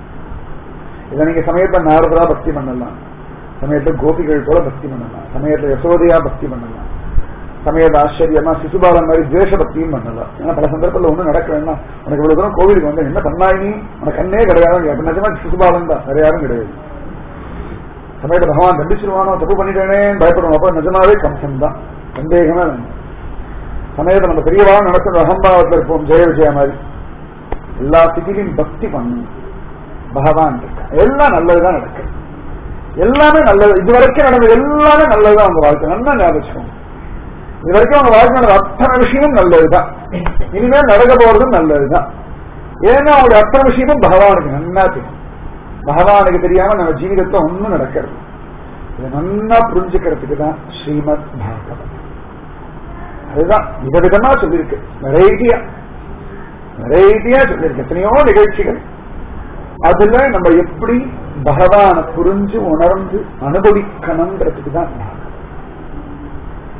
இதை நீங்க சமயத்தை நாரதரா பக்தி பண்ணலாம் சமயத்தை கோபிகள் போல பக்தி பண்ணலாம் சமயத்தை யசோதையா பக்தி பண்ணலாம் சமயத்தை ஆச்சரியமா சிசுபாலன் மாதிரி துவேஷ பக்தியும் பண்ணலாம் ஏன்னா பல சந்தர்ப்பத்தில் ஒன்றும் நடக்க வேண்டாம் உனக்கு இவ்வளவு தூரம் கோவிலுக்கு வந்து என்ன பண்ணாய் நீ உனக்கு கண்ணே கிடையாது அப்ப நிஜமா சிசுபாலன் தான் வேற யாரும் கிடையாது சமயத்தை பகவான் தண்டிச்சிருவானோ தப்பு பண்ணிட்டேனே பயப்படுவோம் அப்ப நிஜமாவே கம்சன் தான் சந்தேகமே வேண்டாம் சமயத்தை நம்ம பெரியவா நடக்கிற அகம்பாவத்தில் இருப்போம் ஜெய விஜயா மாதிரி எல்லா சிட்டிலையும் பக்தி பண்ணணும் பகவான் இருக்கா எல்லாம் நல்லதுதான் நடக்குது எல்லாமே நல்லது இது வரைக்கும் நடந்தது எல்லாமே நல்லதுதான் அவங்க வாழ்க்கை நல்லா ஞாபகம் இது வரைக்கும் அவங்க வாழ்க்கை நடந்த அத்தனை விஷயமும் நல்லதுதான் இனிமேல் நடக்க போறதும் நல்லதுதான் ஏன்னா அவங்களுடைய அத்தனை விஷயமும் பகவானுக்கு நன்னா தெரியும் பகவானுக்கு தெரியாம நம்ம ஜீவிதத்தை ஒன்னும் நடக்கிறது இதை நன்னா புரிஞ்சுக்கிறதுக்கு தான் ஸ்ரீமத் பாகவத் அதுதான் விதவிதமா சொல்லியிருக்கு வெரைட்டியா வெரைட்டியா சொல்லியிருக்கு எத்தனையோ நிகழ்ச்சிகள் அதுல நம்ம எப்படி பகவான புரிஞ்சு உணர்ந்து அனுபவிக்கணுங்கிறதுக்கு தான்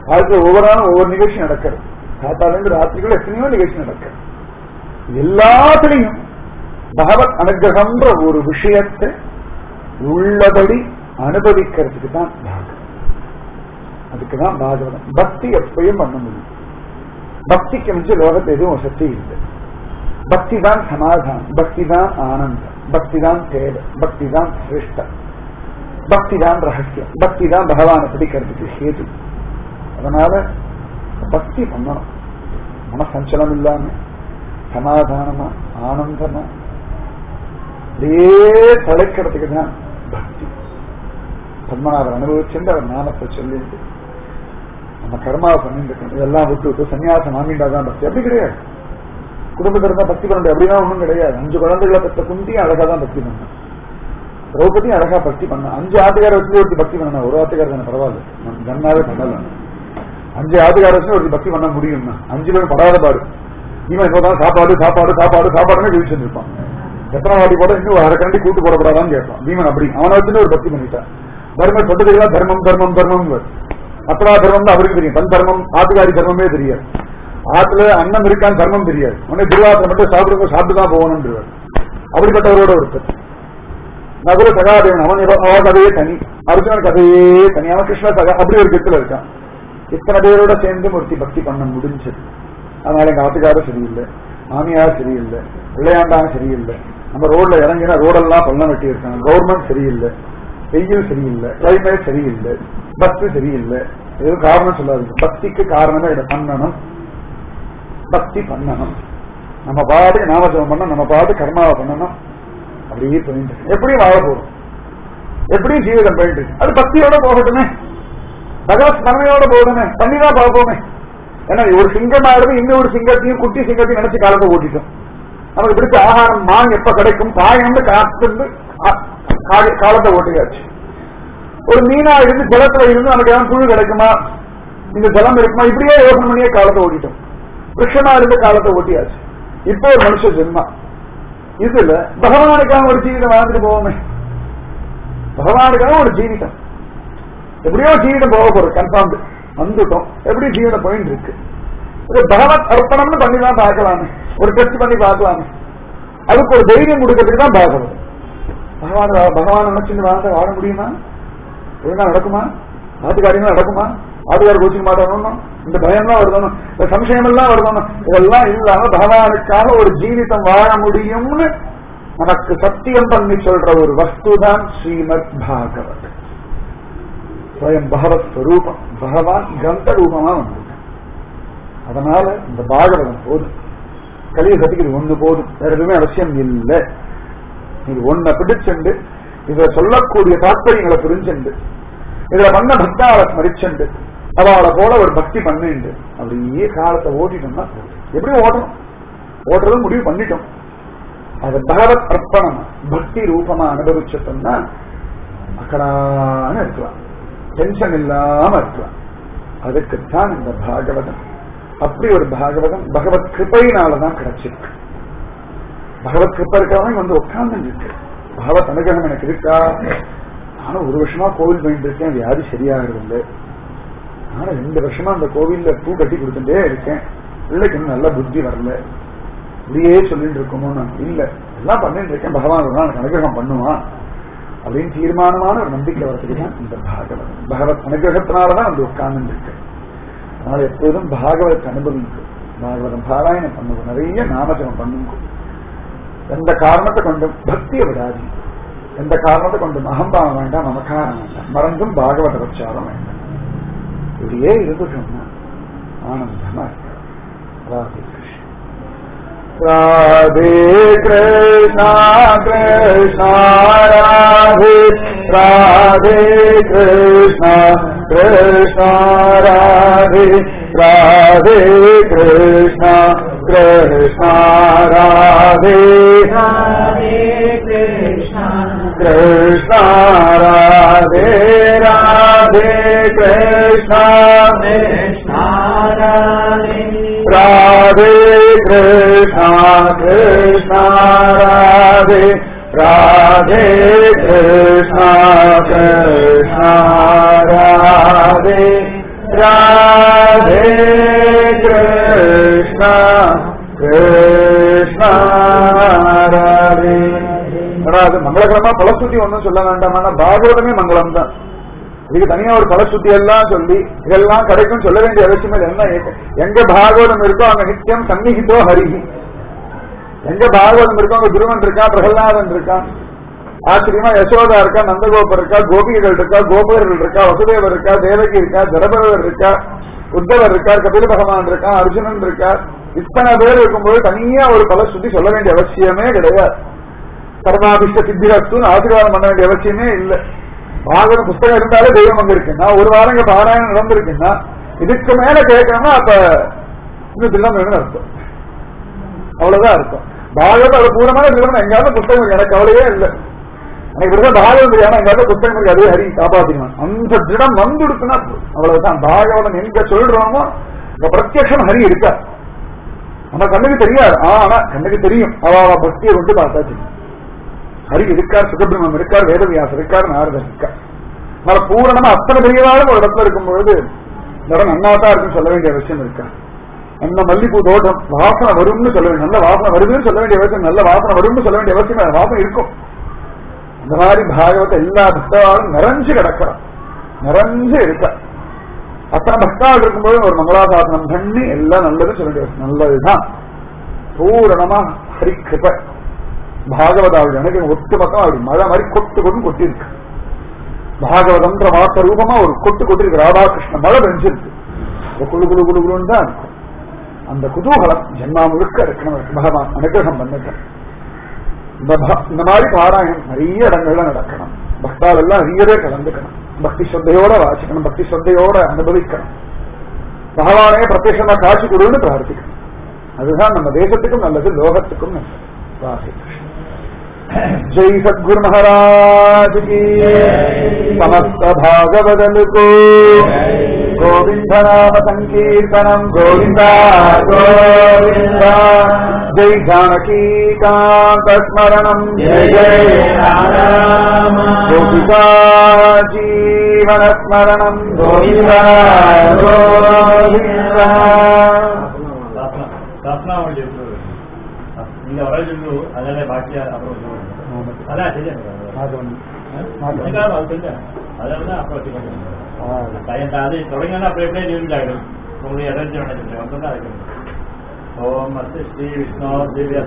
வாழ்க்கை ஒவ்வொரு நாளும் ஒவ்வொரு நிகழ்ச்சி நடக்கிறது காத்தாலேருந்து ராத்திரிக்குள்ள எத்தனையோ நிகழ்ச்சி நடக்கிறது எல்லாத்துலயும் பகவத் அனுகிரகம்ன்ற ஒரு விஷயத்தை உள்ளபடி அனுபவிக்கிறதுக்கு தான் பாகவதம் அதுக்கு தான் பாகவதம் பக்தி எப்பயும் பண்ண முடியும் பக்திக்கு மிஞ்ச லோகத்தில் எதுவும் சக்தி இல்லை பக்தி தான் சமாதானம் பக்தி தான் ஆனந்தம் பக்தி தான் தேவை பக்தி தான் சிரேஷ்டம் பக்தி தான் ரகசியம் பக்தி தான் பகவானை பிடிக்கிறதுக்கு ஹேது அதனால பக்தி பண்ணணும் மனசஞ்சலம் இல்லாம சமாதானமா ஆனந்தமா அப்படியே தலைக்கிறதுக்கு தான் பக்தி பத்மநாபர் அனுபவிச்சிருந்து அவர் நாமத்தை சொல்லிட்டு நம்ம கர்மாவை பண்ணிட்டு இருக்கணும் இதெல்லாம் விட்டு விட்டு சன்னியாசம் வாங்கிட்டா தான் பக்தி அப்படி கிடையாது குடும்பத்தில் இருந்தா பக்தி பண்ண அப்படிலாம் ஒண்ணும் கிடையாது அஞ்சு குழந்தைகளை பெற்ற குந்தியும் அழகா தான் பக்தி பண்ண திரௌபதியும் அழகா பக்தி பண்ண அஞ்சு ஆட்டுக்கார வச்சு ஒருத்தி பக்தி பண்ணணும் ஒரு ஆட்டுக்கார தானே பரவாயில்ல நம்ம ஜன்னாவே பண்ணல அஞ்சு ஆட்டுக்கார வச்சு ஒருத்தி பக்தி பண்ண முடியும்னா அஞ்சு பேரும் படாத பாடு இவன் இப்பதான் சாப்பாடு சாப்பாடு சாப்பாடு சாப்பாடுன்னு கழிச்சுட்டு இருப்பான் எத்தனை வாட்டி போட இன்னும் அரை கரண்டி கூட்டு போடக்கூடாதான்னு கேட்பான் பீமன் அப்படி அவனை வச்சுட்டு ஒரு பக்தி பண்ணிட்டான் தர்மம் சொன்னதுக்கெல்லாம் தர்மம் தர்மம் தர்மம் அத்தனா தர்மம் தான் அவருக்கு தெரியும் தன் தர்மம் ஆட்டுக்காரி தர்மமே தெரியாது ஆத்துல அன்னம் இருக்கான்னு தர்மம் தெரியாது உடனே திருவாத்திரம் மட்டும் சாப்பிடுங்க சாப்பிட்டு தான் போகணும்ன்றவர் அப்படிப்பட்டவரோட ஒருத்தர் நகுல சகாதேவன் அவன் இவ- அவன் கதையே தனி அர்ஜுனன் கதையே தனி அவன் கிருஷ்ண சகா அப்படி ஒரு கெத்துல இருக்கான் இத்தனை பேரோட சேர்ந்து ஒருத்தி பக்தி பண்ண முடிஞ்சது அதனால எங்க ஆத்துக்காரர் சரியில்லை மாமியார் சரியில்லை பிள்ளையாண்டான் சரியில்லை நம்ம ரோட்ல இறங்கினா ரோடெல்லாம் பள்ளம் வெட்டி இருக்காங்க கவர்மெண்ட் சரியில்லை வெயில் சரியில்லை கிளைமேட் சரியில்லை பஸ் சரியில்லை எதுவும் காரணம் சொல்லாதீங்க பக்திக்கு காரணமே இதை பண்ணணும் பக்தி பண்ணணும் நம்ம பாட்டுக்கு நாமஜபம் பண்ணணும் நம்ம பாட்டு கர்மாவை பண்ணணும் அப்படியே போயிட்டு இருக்கு. எப்படியும் வாழ போறோம் எப்படியும் ஜீவிதம் போயிட்டு இருக்கு. அது பக்தியோட போகட்டுமே பகவத் ஸ்மரணையோட போகணுமே பண்ணிதான் பார்ப்போமே ஏன்னா ஒரு சிங்கமா இருந்து இன்னொரு சிங்கத்தையும் குட்டி சிங்கத்தையும் நினைச்சு காலத்தை ஓட்டிட்டோம் நமக்கு பிடிச்ச ஆகாரம் மான் எப்ப கிடைக்கும் பாயம்னு காத்திருந்து ஆ- கா- காலத்தை ஓட்டியாச்சு ஒரு மீனா இருந்து ஜலத்துல இருந்து நமக்கு ஏதாவது புழு கிடைக்குமா இந்த ஜலம் இருக்குமா இப்படியே யோசனை பண்ணியே காலத்தை ஓட்டிட்டோம் விருஷமா இருந்து காலத்தை ஓட்டியாச்சு இப்போ ஒரு மனுஷ ஜென்மா இதுல பகவானுக்காக ஒரு ஜீவிதம் வாழ்ந்துட்டு போவோமே பகவானுக்காக ஒரு ஜீவிதம் எப்படியோ ஜீவிதம் போக போறோம் கன்ஃபார்ம் வந்துட்டோம் எப்படி ஜீவிதம் போயிட்டு இருக்கு இது பகவத் அர்ப்பணம்னு பண்ணி தான் பார்க்கலாமே ஒரு டெஸ்ட் பண்ணி பார்க்கலாமே அதுக்கு ஒரு தைரியம் கொடுக்கறதுக்கு தான் பார்க்கணும் பகவான் பகவான் நினைச்சுட்டு வாழ்ந்து வாழ முடியுமா ஒழுங்கா நடக்குமா ஆத்துக்காரியங்களும் நடக்குமா ஆத்துக்கார கோச்சிக்க மாட்டானோ இந்த பயம்லாம் வருதணும் இந்த சம்சயம் எல்லாம் வருதணும் இதெல்லாம் இல்லாம பகவானுக்காக ஒரு ஜீவிதம் வாழ முடியும்னு நமக்கு சத்தியம் பண்ணி சொல்ற ஒரு வஸ்துதான் ஸ்ரீமத் பாகவத் ஸ்வயம் பகவத் ஸ்வரூபம் பகவான் கிரந்த ரூபமா வந்திருக்கான் அதனால இந்த பாகவதம் போதும் கலியுகத்துக்கு இது ஒண்ணு போதும் வேற எதுவுமே அவசியம் இல்லை இது ஒன்ன பிடிச்சுண்டு இதுல சொல்லக்கூடிய தாற்பயங்களை புரிஞ்சுண்டு இதுல பண்ண பக்தாவை ஸ்மரிச்சுண்டு அவளை போல ஒரு பக்தி பண்ணிண்டு அப்படியே காலத்தை ஓட்டிட்டோம்னா போதும். எப்படி ஓட்டணும் ஓட்டுறது முடிவு பண்ணிட்டோம் அது பகவத் அர்ப்பணம் பக்தி ரூபமா அனுபவிச்சிட்டோம்னா அக்கடான இருக்கலாம் டென்ஷன் இல்லாம இருக்கலாம் அதுக்குத்தான் இந்த பாகவதம் அப்படி ஒரு பாகவதம் பகவத் கிருப்பையினாலதான் கிடைச்சிருக்கு பகவத் கிருப்பை இருக்கிறவங்க வந்து உட்கார்ந்து இருக்கு பகவத் அனுகிரகம் எனக்கு இருக்கா நானும் ஒரு வருஷமா கோவில் போயிட்டு இருக்கேன் வியாதி சரியாகிறது இல்லை நானும் ரெண்டு வருஷமா அந்த கோவில்ல பூ கட்டி கொடுத்துட்டே இருக்கேன் பிள்ளைக்கு இன்னும் நல்ல புத்தி வரல இப்படியே சொல்லிட்டு இருக்கோமோ நான் இல்ல எல்லாம் பண்ணிட்டு இருக்கேன் பகவான் ஒரு நாள் எனக்கு அனுகிரகம் பண்ணுவான் அப்படின்னு தீர்மானமான ஒரு நம்பிக்கை வரதுக்கு தான் இந்த பாகவதம் பகவத் அனுகிரகத்தினாலதான் வந்து உட்கார்ந்து இருக்கு அதனால எப்போதும் பாகவதத்தை அனுபவிக்கும் பாகவதம் பாராயணம் பண்ணுவோம் நிறைய நாமஜபம் பண்ணுங்க எந்த காரணத்தை கொண்டும் பக்தியை விடாது எந்த காரணத்தை கொண்டும் அகம்பாவம் வேண்டாம் நமக்காரம் வேண்டாம் மறந்தும் பாகவத பிரச்சாரம் வேண்டாம் இப்படியே இருந்துட்டோம்னா ஆனந்தமா இருக்கும் ராதே கிருஷ்ணா ராதே கிருஷ்ணா கிருஷ்ணா ராதே ராதே கிருஷ்ணா கிருஷ்ணா ராதே ராதே Krishna, கிருஷ்ணா ராதே கிருஷ்ணா Krishna, ராதே கிருஷ்ணா கிருஷ்ணா ராதே ராதே கிருஷ்ணா கிருஷ்ணா ராதே ராதே கிருஷ்ணா கிருஷ்ணா ராதே அதாவது மங்களகரமா பலஸ்துதி ஒன்றும் சொல்ல வேண்டாம் பாகவதமே மங்களம் தான் இதுக்கு தனியா ஒரு பலஸ்துதி எல்லாம் சொல்லி இதெல்லாம் கிடைக்கும் சொல்ல வேண்டிய அவசியம் இல்லை என்ன எங்க பாகவதம் இருக்கோ அங்க நித்தியம் சந்நிகிதோ ஹரிஹி எங்க பாகவதம் இருக்கோ அங்க துருவன் இருக்கா பிரகலாதன் இருக்கான் ஆச்சரியமா யசோதா இருக்கா நந்தகோபர் இருக்கா கோபிகைகள் இருக்கா கோபர்கள் இருக்கா வசுதேவர் இருக்கா தேவகி இருக்கா ஜடபரவர் இருக்கா உத்தவர் இருக்கார் கபில பகவான் இருக்கா அர்ஜுனன் இருக்கா இத்தனை பேர் இருக்கும்போது தனியா ஒரு பலஸ்துதி சொல்ல வேண்டிய அவசியமே கிடையாது கர்மாபிஷ்ட சித்திரஸ்துன்னு ஆசீர்வாதம் பண்ண வேண்டிய அவசியமே இல்லை பாகவத புஸ்தகம் இருந்தாலே தெய்வம் அங்க இருக்குன்னா ஒரு வாரம் இங்க பாராயணம் நடந்திருக்குன்னா இதுக்கு மேல கேட்கணும்னா அப்ப இன்னும் திருடம் வேணும்னு அர்த்தம் அவ்வளவுதான் அர்த்தம் பாகவத அது பூரமான திருடம் எங்காவது புஸ்தகம் இருக்கு. எனக்கு கவலையே இல்லை எனக்கு விருது பாகவதம் தெரியாம எங்காவது புஸ்தகம் இருக்கு அதே ஹரி காப்பாத்திக்கணும் அந்த திடம் வந்துடுச்சுன்னா அவ்வளவுதான் பாகவதம் எங்க சொல்றோமோ இந்த பிரத்யக்ஷம் ஹரி இருக்கா நம்ம கண்ணுக்கு தெரியாது ஆனா கண்ணுக்கு தெரியும் அவ அவ பக்தியை கொண்டு பார்த்தாச்சு ஹரி இருக்கார் சுகபிரமம் இருக்கார் வேதவியாசர் இருக்கார் நாரதர் இருக்கார் அதனால பூரணமா அத்தனை பெரியவாளும் ஒரு இடத்துல இருக்கும்பொழுது இந்த இடம் நன்னாதான் இருக்குன்னு சொல்ல வேண்டிய அவசியம் இருக்கா நல்ல மல்லிப்பூ தோட்டம் வாசனை வரும்னு சொல்ல வேண்டிய நல்ல வாசனை வருதுன்னு சொல்ல வேண்டிய அவசியம் நல்ல வாசனை வரும்னு சொல்ல வேண்டிய அவசியம் இல்லை. வாசனை இருக்கும் இந்த மாதிரி பாகவத எல்லா பக்தவாளும் நிறைஞ்சு கிடக்கிறான் நிறைஞ்சு இருக்கா அத்தனை பக்தாள் இருக்கும்போது ஒரு மங்களாசாசனம் பண்ணி எல்லாம் நல்லதுன்னு சொல்ல வேண்டிய அவசியம். நல்லதுதான் பூரணமா ஹரிக்கிருப்ப பாகவதாவுடைய எனக்கு ஒட்டு பக்கம் அப்படி மழை மாதிரி கொட்டு கொண்டு கொட்டி இருக்கு பாகவதம்ன்ற வார்த்தை ரூபமா ஒரு கொட்டு கொட்டி இருக்கு ராதாகிருஷ்ண மழை பெஞ்சிருக்கு இந்த குழு குழு குழு குழுன்னு தான் இருக்கும் அந்த குதூகலம் ஜென்மா முழுக்க இருக்கணும் பகவான் அனுகிரகம் பண்ணிட்டேன் இந்த ப- இந்த மாதிரி பாராயணம் நிறைய இடங்கள்ல நடக்கணும் பக்தால் எல்லாம் நிறையவே கலந்துக்கணும் பக்தி ஸ்ரத்தையோட வாசிக்கணும் பக்தி ஸ்ரத்தையோட அனுபவிக்கணும் பகவானே பிரத்யட்சமா காட்சி கொடுன்னு பிரார்த்திக்கணும் அதுதான் நம்ம தேசத்துக்கும் நல்லது லோகத்துக்கும் நல்லது ராதே கிருஷ்ணா जय सद्गुरु महाराज की समस्त भागवदल को गोविंद नाम संकीर्तनम गोविंदा गोविंद जय जानकी कांत स्मरणम जय जय राम गोपिका जीवन स्मरणम गोविंदा गोविंद ரத்னாவளி இருக்கு. நீங்க வரது அதனால பாக்கியா அப்புறம் சொல்லுங்க. அதான் தெரியும் அதுக்காக அது தெரியும் அதனால தான் அப்புறம் வச்சுக்கோங்க பையன் அது தொடங்கினா அப்புறம் எப்படியே நியூஸ் ஆகிடும் உங்களுடைய எனர்ஜி நினைச்சிட்டு வந்தோம்னா அதுக்கு ஓம் அஸ்து ஸ்ரீ விஷ்ணு திவ்ய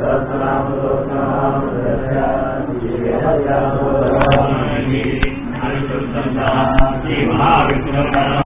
சஹஸ்ரநாம